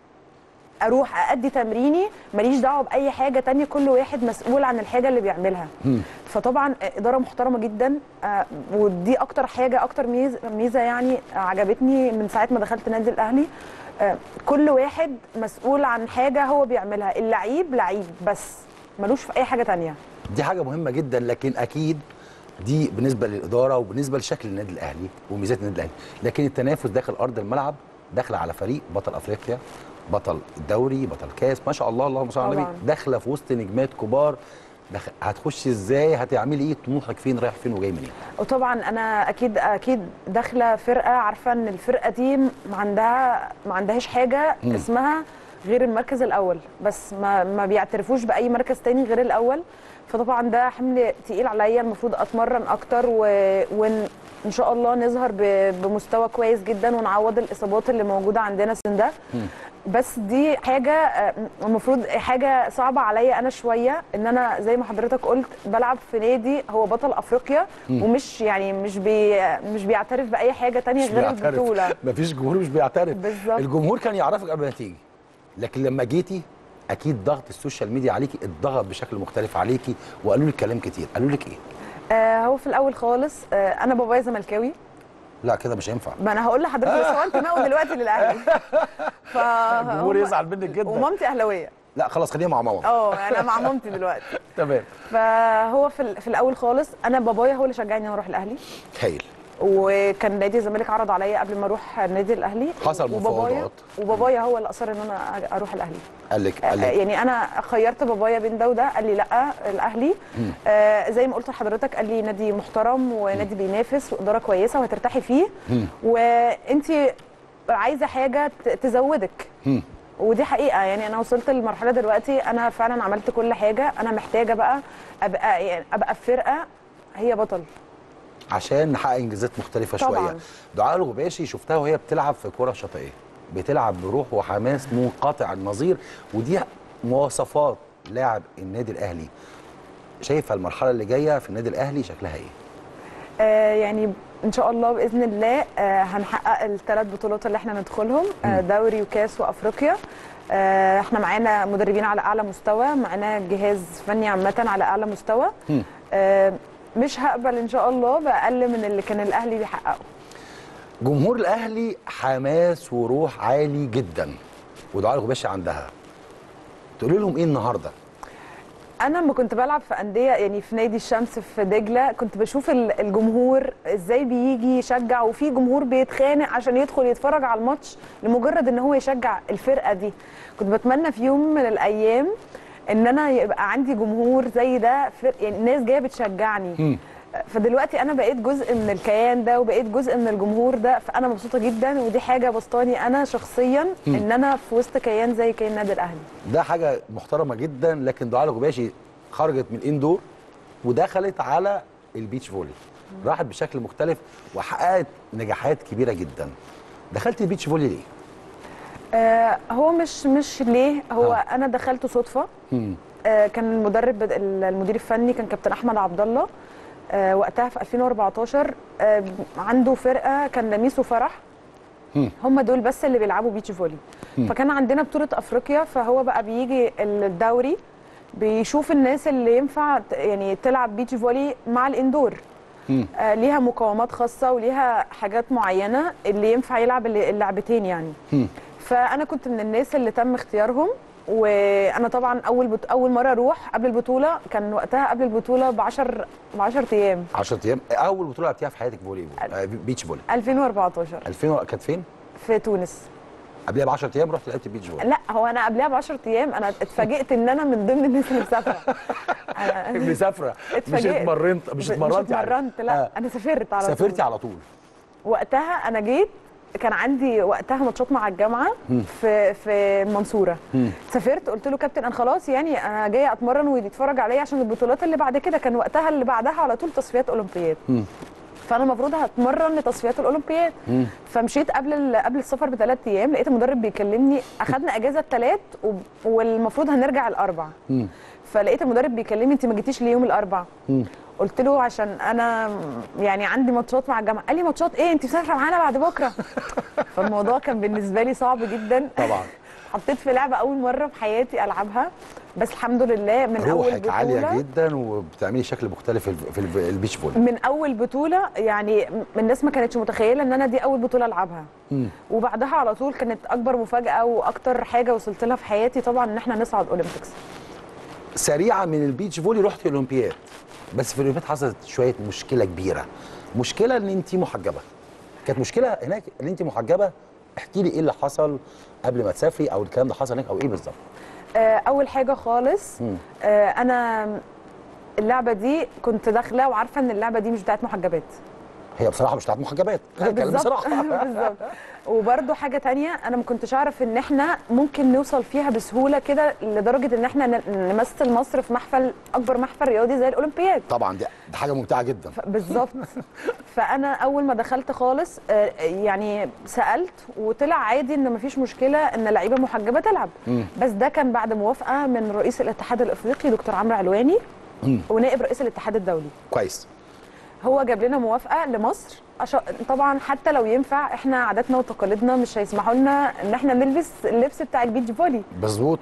اروح ادي تمريني ماليش دعوه باي حاجه تانية كل واحد مسؤول عن الحاجه اللي بيعملها فطبعا اداره محترمه جدا آه، ودي اكتر حاجه اكتر ميزه ميزه يعني عجبتني من ساعه ما دخلت النادي الاهلي آه، كل واحد مسؤول عن حاجه هو بيعملها اللعيب لعيب بس ملوش في اي حاجه تانية دي حاجه مهمه جدا لكن اكيد دي بالنسبه للاداره وبالنسبه لشكل النادي الاهلي وميزات النادي الاهلي لكن التنافس داخل ارض الملعب داخله على فريق بطل افريقيا بطل الدوري بطل كاس ما شاء الله اللهم صل على النبي طبعاً. داخله في وسط نجمات كبار دخ... هتخشي ازاي هتعملي ايه طموحك فين رايح فين وجاي منين وطبعا انا اكيد اكيد داخله فرقه عارفه ان الفرقه دي ما عندها ما عندهاش حاجه اسمها غير المركز الاول بس ما ما بيعترفوش باي مركز تاني غير الاول فطبعا ده حمل تقيل عليا المفروض اتمرن اكتر و... وان ان شاء الله نظهر ب... بمستوى كويس جدا ونعوض الاصابات اللي موجوده عندنا السن ده بس دي حاجه آه، المفروض حاجه صعبه عليا انا شويه ان انا زي ما حضرتك قلت بلعب في نادي هو بطل افريقيا ومش يعني مش بي مش بيعترف باي حاجه تانية مش غير بيعترف. البطوله مفيش جمهور مش بيعترف بالظبط. الجمهور كان يعرفك قبل ما تيجي لكن لما جيتي اكيد ضغط السوشيال ميديا عليكي اتضغط بشكل مختلف عليكي وقالوا لك كلام كتير قالوا لك ايه آه هو في الاول خالص آه انا بابايا زملكاوي لا كده مش هينفع ما انا هقول لحضرتك بس هو انتمائه دلوقتي للاهلي ف الجمهور يزعل منك جدا ومامتي اهلاويه لا خلاص خلينا مع ماما اه انا مع مامتي دلوقتي تمام فهو في, ال- في الاول خالص انا بابايا هو اللي شجعني ان انا اروح الاهلي هايل وكان نادي الزمالك عرض عليا قبل ما اروح النادي الاهلي حصل وبابايا مفاوضات. وبابايا هو اللي اصر ان انا أ- اروح الاهلي قال لك آه، قال لك يعني انا خيرت بابايا بين ده وده قال لي لا الاهلي آه زي ما قلت لحضرتك قال لي نادي محترم ونادي بينافس واداره كويسه وهترتاحي فيه وانت عايزه حاجه ت- تزودك مم. ودي حقيقه يعني انا وصلت لمرحله دلوقتي انا فعلا عملت كل حاجه انا محتاجه بقى ابقى يعني ابقى في فرقه هي بطل عشان نحقق انجازات مختلفه طبعاً. شويه دعاء الغباشي شفتها وهي بتلعب في كره شاطئيه بتلعب بروح وحماس منقطع النظير ودي مواصفات لاعب النادي الاهلي شايفه المرحله اللي جايه في النادي الاهلي شكلها ايه آه يعني ان شاء الله باذن الله آه هنحقق الثلاث بطولات اللي احنا ندخلهم آه دوري وكاس وافريقيا آه احنا معانا مدربين على اعلى مستوى معانا جهاز فني عامه على اعلى مستوى آه مش هقبل ان شاء الله باقل من اللي كان الاهلي بيحققه جمهور الاهلي حماس وروح عالي جدا ودعاء الغباشي عندها تقول لهم ايه النهارده انا لما كنت بلعب في انديه يعني في نادي الشمس في دجله كنت بشوف ال- الجمهور ازاي بيجي يشجع وفي جمهور بيتخانق عشان يدخل يتفرج على الماتش لمجرد ان هو يشجع الفرقه دي كنت بتمنى في يوم من الايام ان انا يبقى عندي جمهور زي ده فر... يعني ناس جايه بتشجعني فدلوقتي انا بقيت جزء من الكيان ده وبقيت جزء من الجمهور ده فانا مبسوطه جدا ودي حاجه بسطاني انا شخصيا ان انا في وسط كيان زي كيان النادي الاهلي ده حاجه محترمه جدا لكن دعاء الغباشي خرجت من الاندور ودخلت على البيتش فولي راحت بشكل مختلف وحققت نجاحات كبيره جدا دخلت البيتش فولي ليه آه هو مش مش ليه هو آه. آه. انا دخلت صدفه مم. آه كان المدرب بد- المدير الفني كان كابتن احمد عبد الله آه وقتها في 2014 آه عنده فرقه كان لميس وفرح مم. هم دول بس اللي بيلعبوا بيتش فولي فكان عندنا بطوله افريقيا فهو بقى بيجي الدوري بيشوف الناس اللي ينفع ت- يعني تلعب بيتش فولي مع الاندور مم. آه ليها مقاومات خاصه وليها حاجات معينه اللي ينفع يلعب الل- اللعبتين يعني مم. فانا كنت من الناس اللي تم اختيارهم وانا طبعا اول بط... اول مره اروح قبل البطوله كان وقتها قبل البطوله ب 10 ب 10 ايام 10 ايام اول بطوله لعبتيها في حياتك فولي بول آه بيتش فولي 2014 2000 و- كانت فين في تونس قبلها ب 10 ايام رحت لعبت بيتش فولي لا هو انا قبلها ب 10 ايام انا اتفاجئت ان انا من ضمن الناس اللي مسافره أنا- مسافره مش اتفاجئت. اتمرنت مش اتمرنت مش اتمرنت لا آه. انا سافرت على سافرتي طول. على طول وقتها انا جيت كان عندي وقتها ماتشات مع الجامعه في في المنصوره سافرت قلت له كابتن انا خلاص يعني انا جايه اتمرن ويتفرج عليا عشان البطولات اللي بعد كده كان وقتها اللي بعدها على طول تصفيات اولمبياد فانا المفروض هتمرن لتصفيات الاولمبياد فمشيت قبل ال- قبل السفر بثلاث ايام لقيت المدرب بيكلمني اخدنا اجازه الثلاث والمفروض هنرجع الاربع فلقيت المدرب بيكلمني انت ما جيتيش ليه يوم الاربع قلت له عشان انا يعني عندي ماتشات مع الجامعه قال لي ماتشات ايه انت مسافره معانا بعد بكره فالموضوع كان بالنسبه لي صعب جدا طبعا حطيت في لعبه اول مره في حياتي العبها بس الحمد لله من اول روحك بطوله عاليه جدا وبتعملي شكل مختلف في الب- في الب- البيتش فولي من اول بطوله يعني م- الناس ما كانتش متخيله ان انا دي اول بطوله العبها وبعدها على طول كانت اكبر مفاجاه واكتر حاجه وصلت لها في حياتي طبعا ان احنا نصعد اولمبيكس سريعه من البيتش فولي رحت الاولمبياد بس في الاولمبياد حصلت شويه مشكله كبيره مشكله ان انت محجبه كانت مشكله هناك ان انت محجبه احكي لي ايه اللي حصل قبل ما تسافري او الكلام ده حصل هناك او ايه بالظبط آه، اول حاجه خالص مم. آه، انا اللعبه دي كنت داخله وعارفه ان اللعبه دي مش بتاعت محجبات هي بصراحه مش بتاعت محجبات كلام بالظبط بصراحه بالظبط وبرده حاجه تانية انا ما كنتش اعرف ان احنا ممكن نوصل فيها بسهوله كده لدرجه ان احنا ن- نمثل مصر في محفل اكبر محفل رياضي زي الاولمبياد طبعا دي دي حاجه ممتعه جدا ف- بالظبط فانا اول ما دخلت خالص آه، يعني سالت وطلع عادي ان مفيش مشكله ان لعيبه محجبه تلعب بس ده كان بعد موافقه من رئيس الاتحاد الافريقي دكتور عمرو علواني ونائب رئيس الاتحاد الدولي كويس هو جاب لنا موافقه لمصر عشان طبعا حتى لو ينفع احنا عاداتنا وتقاليدنا مش هيسمحوا لنا ان احنا نلبس اللبس بتاع البيتش فولي مظبوط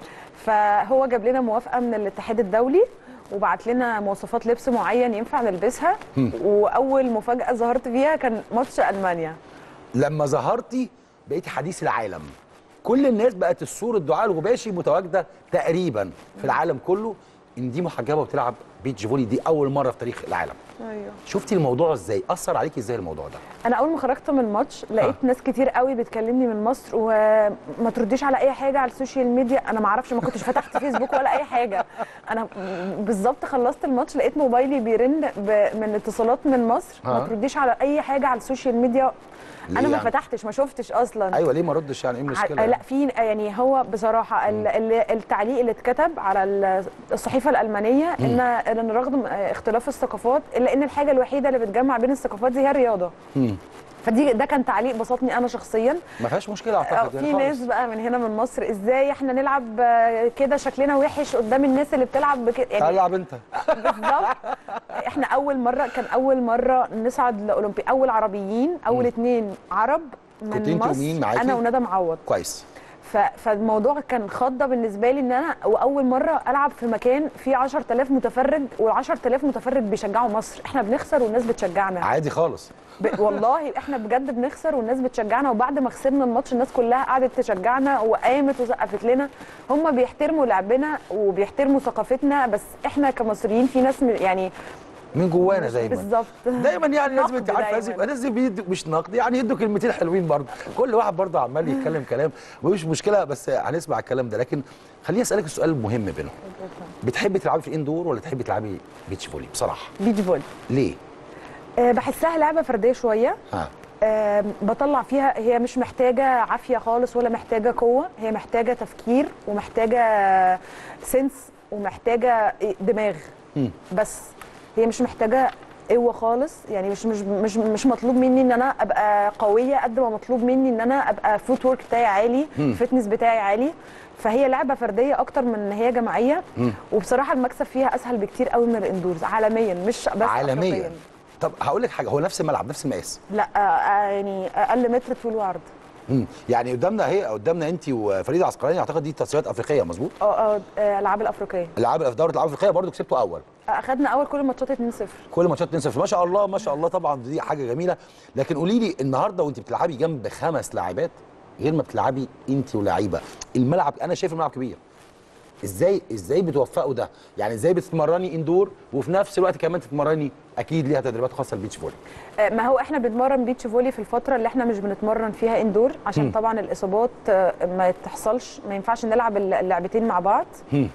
فهو جاب لنا موافقه من الاتحاد الدولي وبعت لنا مواصفات لبس معين ينفع نلبسها واول مفاجاه ظهرت فيها كان ماتش المانيا لما ظهرتي بقيتي حديث العالم كل الناس بقت الصورة الدعاء الغباشي متواجده تقريبا في العالم كله ان دي محجبه وبتلعب بيتش فولي دي اول مره في تاريخ العالم ايوه شفتي الموضوع ازاي اثر عليكي ازاي الموضوع ده انا اول ما خرجت من الماتش لقيت ناس كتير قوي بتكلمني من مصر وما ترديش على اي حاجه على السوشيال ميديا انا ما اعرفش ما كنتش فتحت فيسبوك ولا اي حاجه انا بالظبط خلصت الماتش لقيت موبايلي بيرن ب- من اتصالات من مصر ها. ما ترديش على اي حاجه على السوشيال ميديا ليه انا ما يعني؟ فتحتش ما شفتش اصلا ايوه ليه ما ردش يعني ايه المشكله ع- لا في يعني هو بصراحه ال- ال- التعليق اللي اتكتب على ال- الصحيفه الالمانيه ان ان رغم اختلاف الثقافات الا ان الحاجه الوحيده اللي بتجمع بين الثقافات دي هي الرياضه فدي ده كان تعليق بسطني انا شخصيا ما فيهاش مشكله آه، اعتقد في يعني ناس خالص. بقى من هنا من مصر ازاي احنا نلعب آه، كده شكلنا وحش قدام الناس اللي بتلعب بكده تعال يعني العب انت بالظبط احنا اول مره كان اول مره نصعد لاولمبي اول عربيين اول اتنين عرب من كنت انت مصر ومين معاكي؟ انا وندى معوض كويس ف... فالموضوع كان خضه بالنسبه لي ان انا واول مره العب في مكان فيه 10000 متفرج وال10000 متفرج بيشجعوا مصر احنا بنخسر والناس بتشجعنا عادي خالص ب... والله احنا بجد بنخسر والناس بتشجعنا وبعد ما خسرنا الماتش الناس كلها قعدت تشجعنا وقامت وسقفت لنا هم بيحترموا لعبنا وبيحترموا ثقافتنا بس احنا كمصريين في ناس م- يعني من جوانا دايما بالظبط دايما يعني لازم انت نقد عارفه دايماً. لازم لازم يدوا مش نقد يعني يدوا كلمتين حلوين برضه كل واحد برضه عمال يتكلم كلام مفيش مشكله بس هنسمع الكلام ده لكن خليني اسالك السؤال المهم بينهم بتحبي تلعبي في الاندور ولا تحبي تلعبي بيتش فولي بصراحه بيتش فولي ليه أه بحسها لعبه فرديه شويه ها أه بطلع فيها هي مش محتاجه عافيه خالص ولا محتاجه قوه هي محتاجه تفكير ومحتاجه سنس ومحتاجه دماغ بس هي مش محتاجه قوه خالص يعني مش مش مش مش مطلوب مني ان انا ابقى قويه قد ما مطلوب مني ان انا ابقى فوت ورك بتاعي عالي الفتنس بتاعي عالي فهي لعبه فرديه اكتر من ان هي جماعيه وبصراحه المكسب فيها اسهل بكتير قوي من الاندورز عالميا مش بس عالميا أفريقياً. طب هقول لك حاجه هو نفس الملعب نفس المقاس لا آه، آه، يعني اقل متر طول وعرض مم. يعني قدامنا هي قدامنا انت وفريده عسقلاني اعتقد دي تصفيات افريقيه مظبوط اه اه آه، الالعاب الافريقيه العاب في دوره الالعاب الافريقيه برضه كسبتوا اول اخدنا اول كل الماتشات 2-0 كل ماتشات 2-0 ما شاء الله ما شاء الله طبعا دي حاجه جميله لكن قولي لي النهارده وانت بتلعبي جنب خمس لاعبات غير ما بتلعبي انت ولاعيبه الملعب انا شايف الملعب كبير ازاي ازاي بتوفقوا ده يعني ازاي بتتمرني اندور وفي نفس الوقت كمان تتمرني اكيد ليها تدريبات خاصه البيتش فولي آه، ما هو احنا بنتمرن بيتش فولي في الفتره اللي احنا مش بنتمرن فيها اندور عشان طبعا الاصابات آه، ما تحصلش ما ينفعش نلعب الل- اللعبتين مع بعض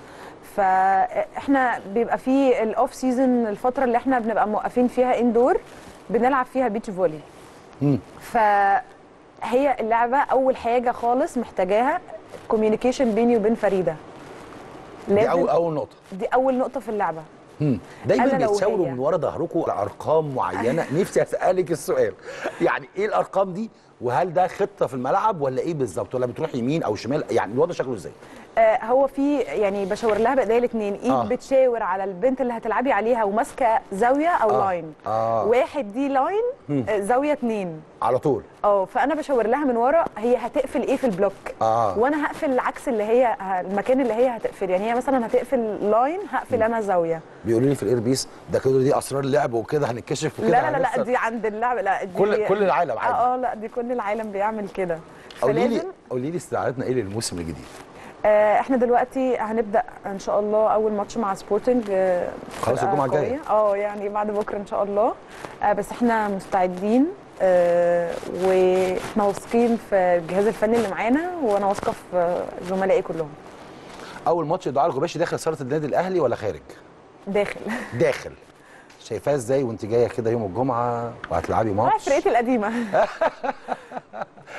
فاحنا بيبقى في الاوف سيزون الفتره اللي احنا بنبقى موقفين فيها اندور بنلعب فيها بيتش فولي فهي اللعبه اول حاجه خالص محتاجاها كوميونيكيشن بيني وبين فريده دي اول اول نقطه دي اول نقطه في اللعبه مم. دايما أنا لو بيتشاوروا هي. من ورا ظهركم على ارقام معينه نفسي اسالك السؤال يعني ايه الارقام دي وهل ده خطه في الملعب ولا ايه بالظبط ولا بتروح يمين او شمال يعني الوضع شكله ازاي آه، هو في يعني بشاور لها بايديا الاثنين ايد آه. آه. بتشاور على البنت اللي هتلعبي عليها وماسكه زاويه او آه. آه. لاين آه. واحد دي لاين آه زاويه اثنين على طول اه فانا بشاور لها من ورا هي هتقفل ايه في البلوك آه. وانا هقفل العكس اللي هي المكان اللي هي هتقفل يعني هي مثلا هتقفل لاين هقفل انا زاويه بيقولوا لي في الايربيس ده كده دي اسرار اللعب وكده هنتكشف لا وكده لا لا, لا هنخسر. دي عند اللعب لا دي كل- كل العالم عادي. اه اه لا دي كل العالم بيعمل كده قولي لي فلازم قولي لي استعدادنا ايه للموسم الجديد آه، احنا دلوقتي هنبدا ان شاء الله اول ماتش مع سبورتنج آه، خلاص فرقة الجمعة الجاية. قوية. اه يعني بعد بكره ان شاء الله آه، بس احنا مستعدين آه، واحنا واثقين في الجهاز الفني اللي معانا وانا واثقه في زملائي كلهم اول ماتش دعاء الغباشي داخل صاله النادي الاهلي ولا خارج داخل داخل شايفاه ازاي وانت جايه كده يوم الجمعه وهتلعبي مع ماتش فرقتي القديمه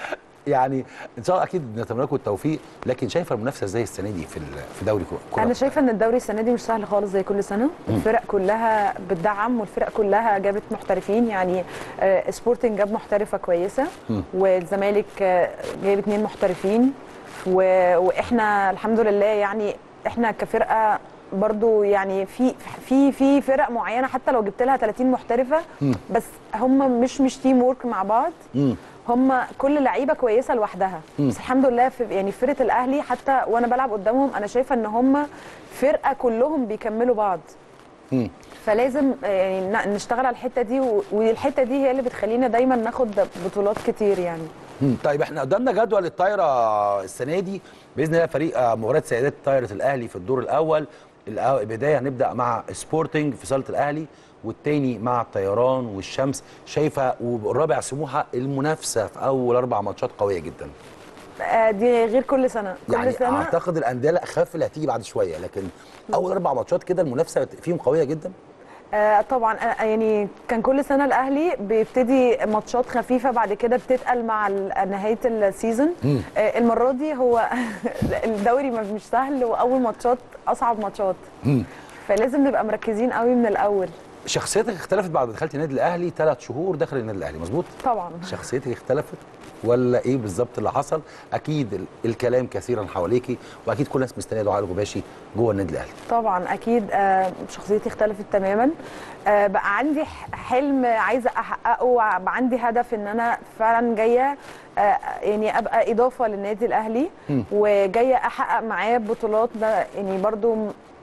يعني ان شاء الله اكيد نتمنى لكم التوفيق لكن شايفه المنافسه ازاي السنه دي في ال- في دوري كره انا شايفه ان الدوري السنه دي مش سهل خالص زي كل سنه الفرق كلها بتدعم والفرق كلها جابت محترفين يعني آه، سبورتنج جاب محترفه كويسه والزمالك آه، جايب اتنين محترفين و- واحنا الحمد لله يعني احنا كفرقه برضو يعني في في في فرق معينه حتى لو جبت لها 30 محترفه بس هم مش مش تيم وورك مع بعض هم كل لعيبه كويسه لوحدها بس الحمد لله في يعني فرقه الاهلي حتى وانا بلعب قدامهم انا شايفه ان هم فرقه كلهم بيكملوا بعض مم. فلازم آه، يعني ن- نشتغل على الحته دي و- والحته دي هي اللي بتخلينا دايما ناخد بطولات كتير يعني مم. طيب احنا قدامنا جدول الطايره السنه دي باذن الله فريق آه، مباراه سيدات طايره الاهلي في الدور الاول الأو- البدايه هنبدا مع سبورتنج في صاله الاهلي والتاني مع الطيران والشمس شايفه والرابع سموحه المنافسه في اول اربع ماتشات قويه جدا آه، دي غير كل سنه كل يعني سنه اعتقد الانديه الاخف اللي هتيجي بعد شويه لكن اول اربع ماتشات كده المنافسه فيهم قويه جدا آه طبعا آه يعني كان كل سنه الاهلي بيبتدي ماتشات خفيفه بعد كده بتتقل مع ال- نهايه السيزون آه المره دي هو الدوري ما- مش سهل واول ماتشات اصعب ماتشات فلازم نبقى مركزين قوي من الاول شخصيتك اختلفت بعد ما دخلت النادي الاهلي ثلاث شهور داخل النادي الاهلي مظبوط طبعا شخصيتك اختلفت ولا ايه بالظبط اللي حصل اكيد ال- الكلام كثيرا حواليكي واكيد كل الناس مستنيه دعاء الغباشي جوه النادي الاهلي طبعا اكيد آه، شخصيتي اختلفت تماما آه، بقى عندي ح- حلم عايزه احققه وبقى عندي هدف ان انا فعلا جايه آه، يعني ابقى اضافه للنادي الاهلي وجايه احقق معاه بطولات ده يعني برضو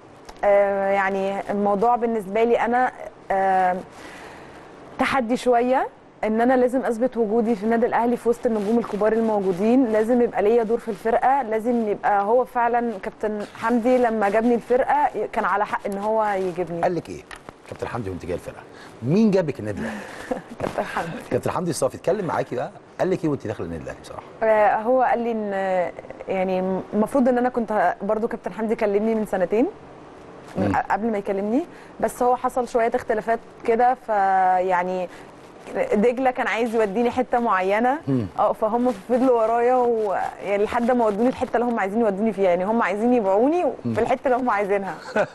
آه، يعني الموضوع بالنسبه لي انا آه، تحدي شويه ان انا لازم اثبت وجودي في النادي الاهلي في وسط النجوم الكبار الموجودين لازم يبقى ليا دور في الفرقه لازم يبقى هو فعلا كابتن حمدي لما جابني الفرقه كان على حق ان هو يجيبني قال لك ايه كابتن حمدي وانت جايه الفرقه مين جابك النادي الاهلي كابتن حمدي كابتن حمدي الصافي اتكلم معاكي بقى قال لك ايه وانت داخله النادي الاهلي بصراحه آه، هو قال لي ان آه، يعني المفروض ان انا كنت برضو كابتن حمدي كلمني من سنتين من قبل ما يكلمني بس هو حصل شويه اختلافات كده فيعني دجله كان عايز يوديني حته معينه اه فهم فضلوا ورايا ويعني لحد ما ودوني الحته اللي هم عايزين يودوني فيها يعني هم عايزين يبيعوني في الحته اللي هم عايزينها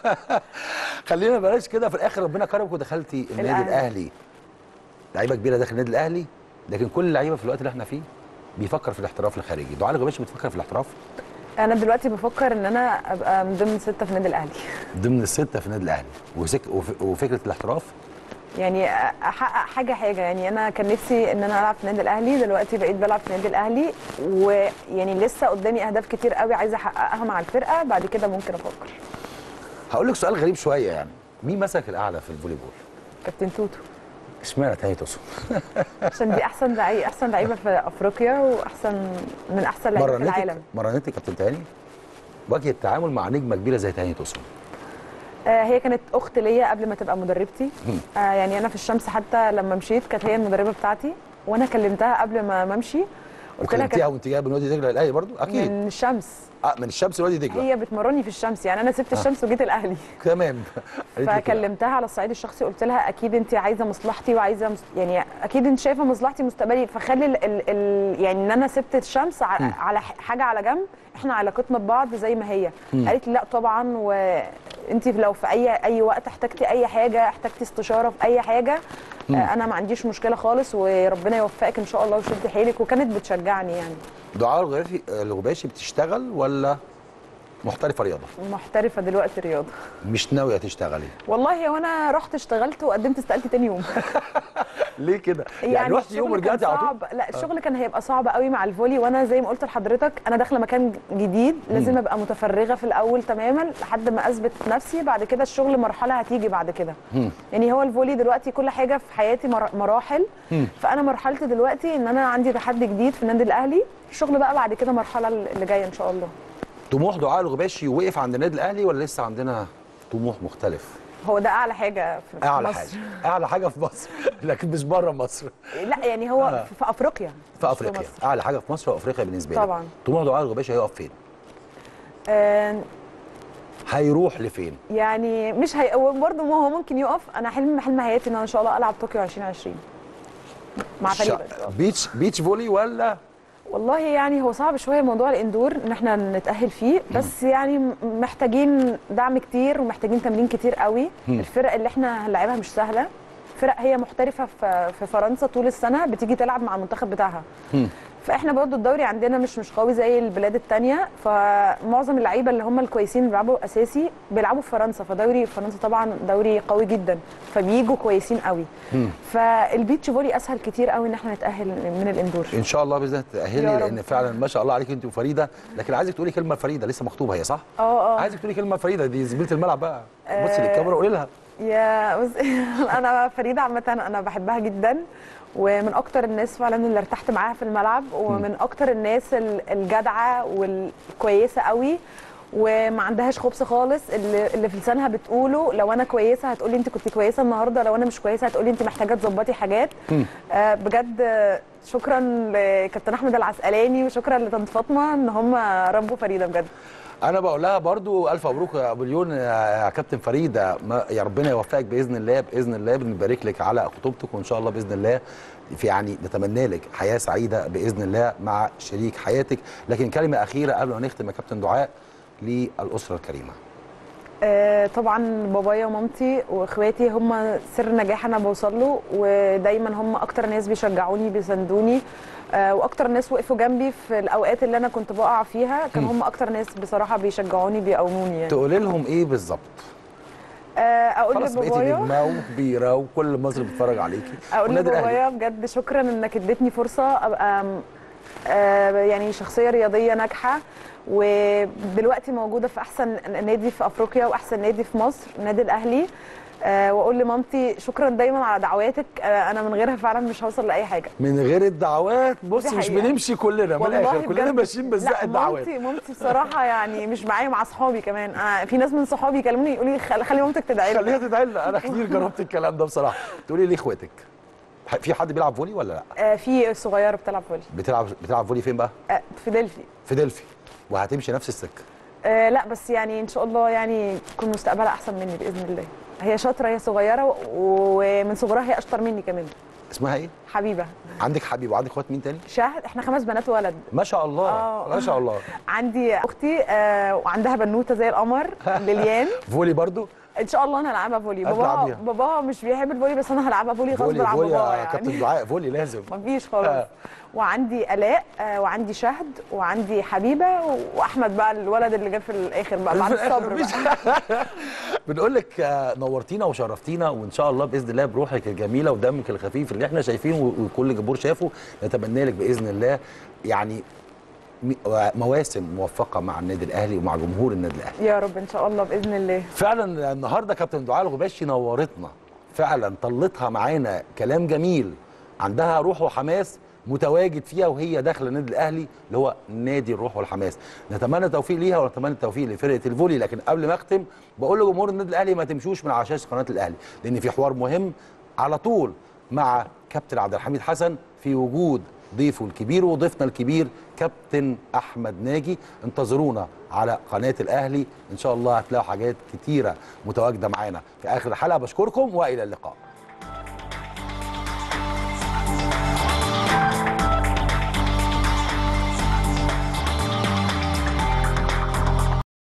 خلينا بلاش كده في الاخر ربنا كرمك ودخلتي النادي الأهلي. الاهلي لعيبه كبيره داخل النادي الاهلي لكن كل اللعيبه في الوقت اللي احنا فيه بيفكر في الاحتراف الخارجي دعاء الغباشي بتفكر في الاحتراف انا دلوقتي بفكر ان انا ابقى من ضمن سته في النادي الاهلي ضمن السته في النادي الاهلي وسك... وف... وفكره الاحتراف يعني احقق حاجه حاجه يعني انا كان نفسي ان انا العب في النادي الاهلي دلوقتي بقيت بلعب في النادي الاهلي ويعني لسه قدامي اهداف كتير قوي عايزه احققها مع الفرقه بعد كده ممكن افكر هقول لك سؤال غريب شويه يعني مين مسك الاعلى في الفولي بول كابتن توتو اشمعنى تاني توصل عشان دي احسن لعيبه احسن لعيبه في افريقيا واحسن من احسن لعيبه في مرنتك العالم مرنتك كابتن تاني وجه التعامل مع نجمه كبيره زي تاني توصل آه هي كانت اخت ليا قبل ما تبقى مدربتي آه يعني انا في الشمس حتى لما مشيت كانت هي المدربه بتاعتي وانا كلمتها قبل ما ما امشي قلت لها وكلمتيها كانت وانت جايه من وادي دجله الاهلي برضو اكيد من الشمس آه من الشمس لوادي دجله هي بتمرني في الشمس يعني انا سبت الشمس وجيت الاهلي تمام قالت لك كده. فكلمتها على الصعيد الشخصي قلت لها اكيد انت عايزه مصلحتي وعايزه مس... يعني اكيد انت شايفه مصلحتي مستقبلي فخلي ال... ال... ال... يعني ان انا سبت الشمس ع... على ح- حاجه على جنب احنا علاقتنا ببعض زي ما هي قالت لي لا طبعا وانت لو في اي اي وقت احتجتي اي حاجه احتجتي استشاره في اي حاجه آه، انا ما عنديش مشكله خالص وربنا يوفقك ان شاء الله وشدي حيلك وكانت بتشجعني يعني دعاء الغباشي الغباشي بتشتغل ولا محترفه رياضه محترفه دلوقتي رياضه مش ناويه تشتغلي والله وانا رحت اشتغلت وقدمت استقالتي تاني يوم ليه كده يعني, رحت يوم الشغل كان ورجعتي على طول صعب لا الشغل كان هيبقى صعب قوي مع الفولي وانا زي ما قلت لحضرتك انا داخله مكان جديد لازم ابقى متفرغه في الاول تماما لحد ما اثبت نفسي بعد كده الشغل مرحله هتيجي بعد كده يعني هو الفولي دلوقتي كل حاجه في حياتي مر- مراحل فانا مرحلتي دلوقتي ان انا عندي تحدي جديد في النادي الاهلي الشغل بقى بعد كده مرحله اللي جايه ان شاء الله طموح دعاء الغباشي وقف عند النادي الاهلي ولا لسه عندنا طموح مختلف هو ده اعلى حاجه في اعلى مصر. حاجه اعلى حاجه في مصر لكن مش بره مصر لا يعني هو في افريقيا في مش افريقيا مصر. اعلى حاجه في مصر وافريقيا بالنسبه لي طبعاً. طموح دعاء الغباشي هيقف فين آه، هيروح لفين يعني مش هي برضه ما هو ممكن يقف انا حلم حلم حياتي ان انا ان شاء الله العب طوكيو 2020 مع فريق شا... بيتش بيتش فولي ولا والله يعني هو صعب شويه موضوع الاندور ان احنا نتاهل فيه بس يعني م- محتاجين دعم كتير ومحتاجين تمرين كتير قوي الفرق اللي احنا هنلعبها مش سهله فرق هي محترفه في في فرنسا طول السنه بتيجي تلعب مع المنتخب بتاعها فاحنا برضو الدوري عندنا مش مش قوي زي البلاد التانية فمعظم اللعيبه اللي هم الكويسين اللي بيلعبوا اساسي بيلعبوا في فرنسا فدوري فرنسا طبعا دوري قوي جدا فبيجوا كويسين قوي فالبيتش فولي اسهل كتير قوي ان احنا نتاهل من الاندور ان شاء الله باذن الله تاهلي يا رب. لان فعلا ما شاء الله عليك انت وفريده لكن عايزك تقولي كلمه فريده لسه مخطوبه هي صح؟ اه اه عايزك تقولي كلمه فريده دي زميله الملعب بقى بصي للكاميرا قولي لها يا بص انا فريده عامه انا بحبها جدا ومن اكتر الناس فعلا اللي ارتحت معاها في الملعب ومن اكتر الناس ال- الجدعه والكويسه قوي وما عندهاش خبث خالص اللي, اللي في لسانها بتقوله لو انا كويسه هتقولي انت كنت كويسه النهارده لو انا مش كويسه هتقولي انت محتاجه تظبطي حاجات آه بجد آه، شكرا لكابتن احمد العسقلاني وشكرا لطنط فاطمه ان هم ربوا فريده بجد انا بقول لها برضو الف مبروك يا ابو اليون يا كابتن فريده ما يا ربنا يوفقك باذن الله باذن الله بنبارك لك على خطوبتك وان شاء الله باذن الله في يعني نتمنى لك حياه سعيده باذن الله مع شريك حياتك لكن كلمه اخيره قبل ما نختم يا كابتن دعاء للاسره الكريمه آه، طبعا بابايا ومامتي واخواتي هم سر نجاح انا بوصل له ودايما هم اكتر ناس بيشجعوني بيساندوني آه، واكتر ناس وقفوا جنبي في الاوقات اللي انا كنت بقع فيها كان هم اكتر ناس بصراحه بيشجعوني بيقوموني يعني تقولي لهم ايه بالظبط آه، اقول خلاص بقيتي لبابايا نجمه وكبيره وكل مصر بتتفرج عليكي اقول والنادي الأهلي. لبابايا بجد شكرا انك اديتني فرصه ابقى م- آه، يعني شخصيه رياضيه ناجحه ودلوقتي موجوده في احسن نادي في افريقيا واحسن نادي في مصر النادي الاهلي آه، واقول لمامتي شكرا دايما على دعواتك آه، انا من غيرها فعلا مش هوصل لاي حاجه من غير الدعوات بص دي مش حقيقة. بنمشي كلنا من الاخر كلنا بجد. ماشيين بزق لا، الدعوات مامتي مامتي بصراحه يعني مش معايا مع اصحابي كمان أنا في ناس من صحابي يكلموني يقولوا لي خلي خلي مامتك تدعي خليها لك تدعي لنا انا كتير جربت الكلام ده بصراحه تقولي ليه اخواتك ح- في حد بيلعب فولي ولا لا آه، في صغيره بتلعب فولي بتلعب بتلعب فولي فين بقى آه، في دلفي في دلفي وهتمشي نفس السكه آه لا بس يعني ان شاء الله يعني يكون مستقبلها احسن مني باذن الله هي شاطره هي صغيره و- ومن صغرها هي اشطر مني كمان اسمها ايه حبيبه عندك حبيب وعندك اخوات مين تاني شهد احنا خمس بنات وولد ما شاء الله آه. ما شاء الله عندي اختي آه وعندها بنوته زي القمر ليليان فولي برضو ان شاء الله انا هلعبها فولي هتلعبيها. باباها باباها مش بيحب الفولي بس انا هلعبها فولي غصب فولي عن فولي باباها يا كابتن يعني دعاء فولي لازم مفيش خالص آه. وعندي الاء آه وعندي شهد وعندي حبيبه واحمد بقى الولد اللي جه في الاخر بقى بعد في الآخر الصبر مفيش بقى بنقول لك آه، نورتينا وشرفتينا وان شاء الله باذن الله بروحك الجميله ودمك الخفيف اللي احنا شايفينه و- وكل جمهور شافه نتمنى لك باذن الله يعني م- مواسم موفقه مع النادي الاهلي ومع جمهور النادي الاهلي يا رب ان شاء الله باذن الله فعلا النهارده كابتن دعاء الغباشي نورتنا فعلا طلتها معانا كلام جميل عندها روح وحماس متواجد فيها وهي داخله النادي الاهلي اللي هو نادي الروح والحماس نتمنى التوفيق ليها ونتمنى التوفيق لفرقه الفولي لكن قبل ما اختم بقول لجمهور النادي الاهلي ما تمشوش من على شاشه قناه الاهلي لان في حوار مهم على طول مع كابتن عبد الحميد حسن في وجود ضيفه الكبير وضيفنا الكبير كابتن احمد ناجي انتظرونا على قناه الاهلي ان شاء الله هتلاقوا حاجات كتيره متواجده معانا في اخر الحلقه بشكركم والى اللقاء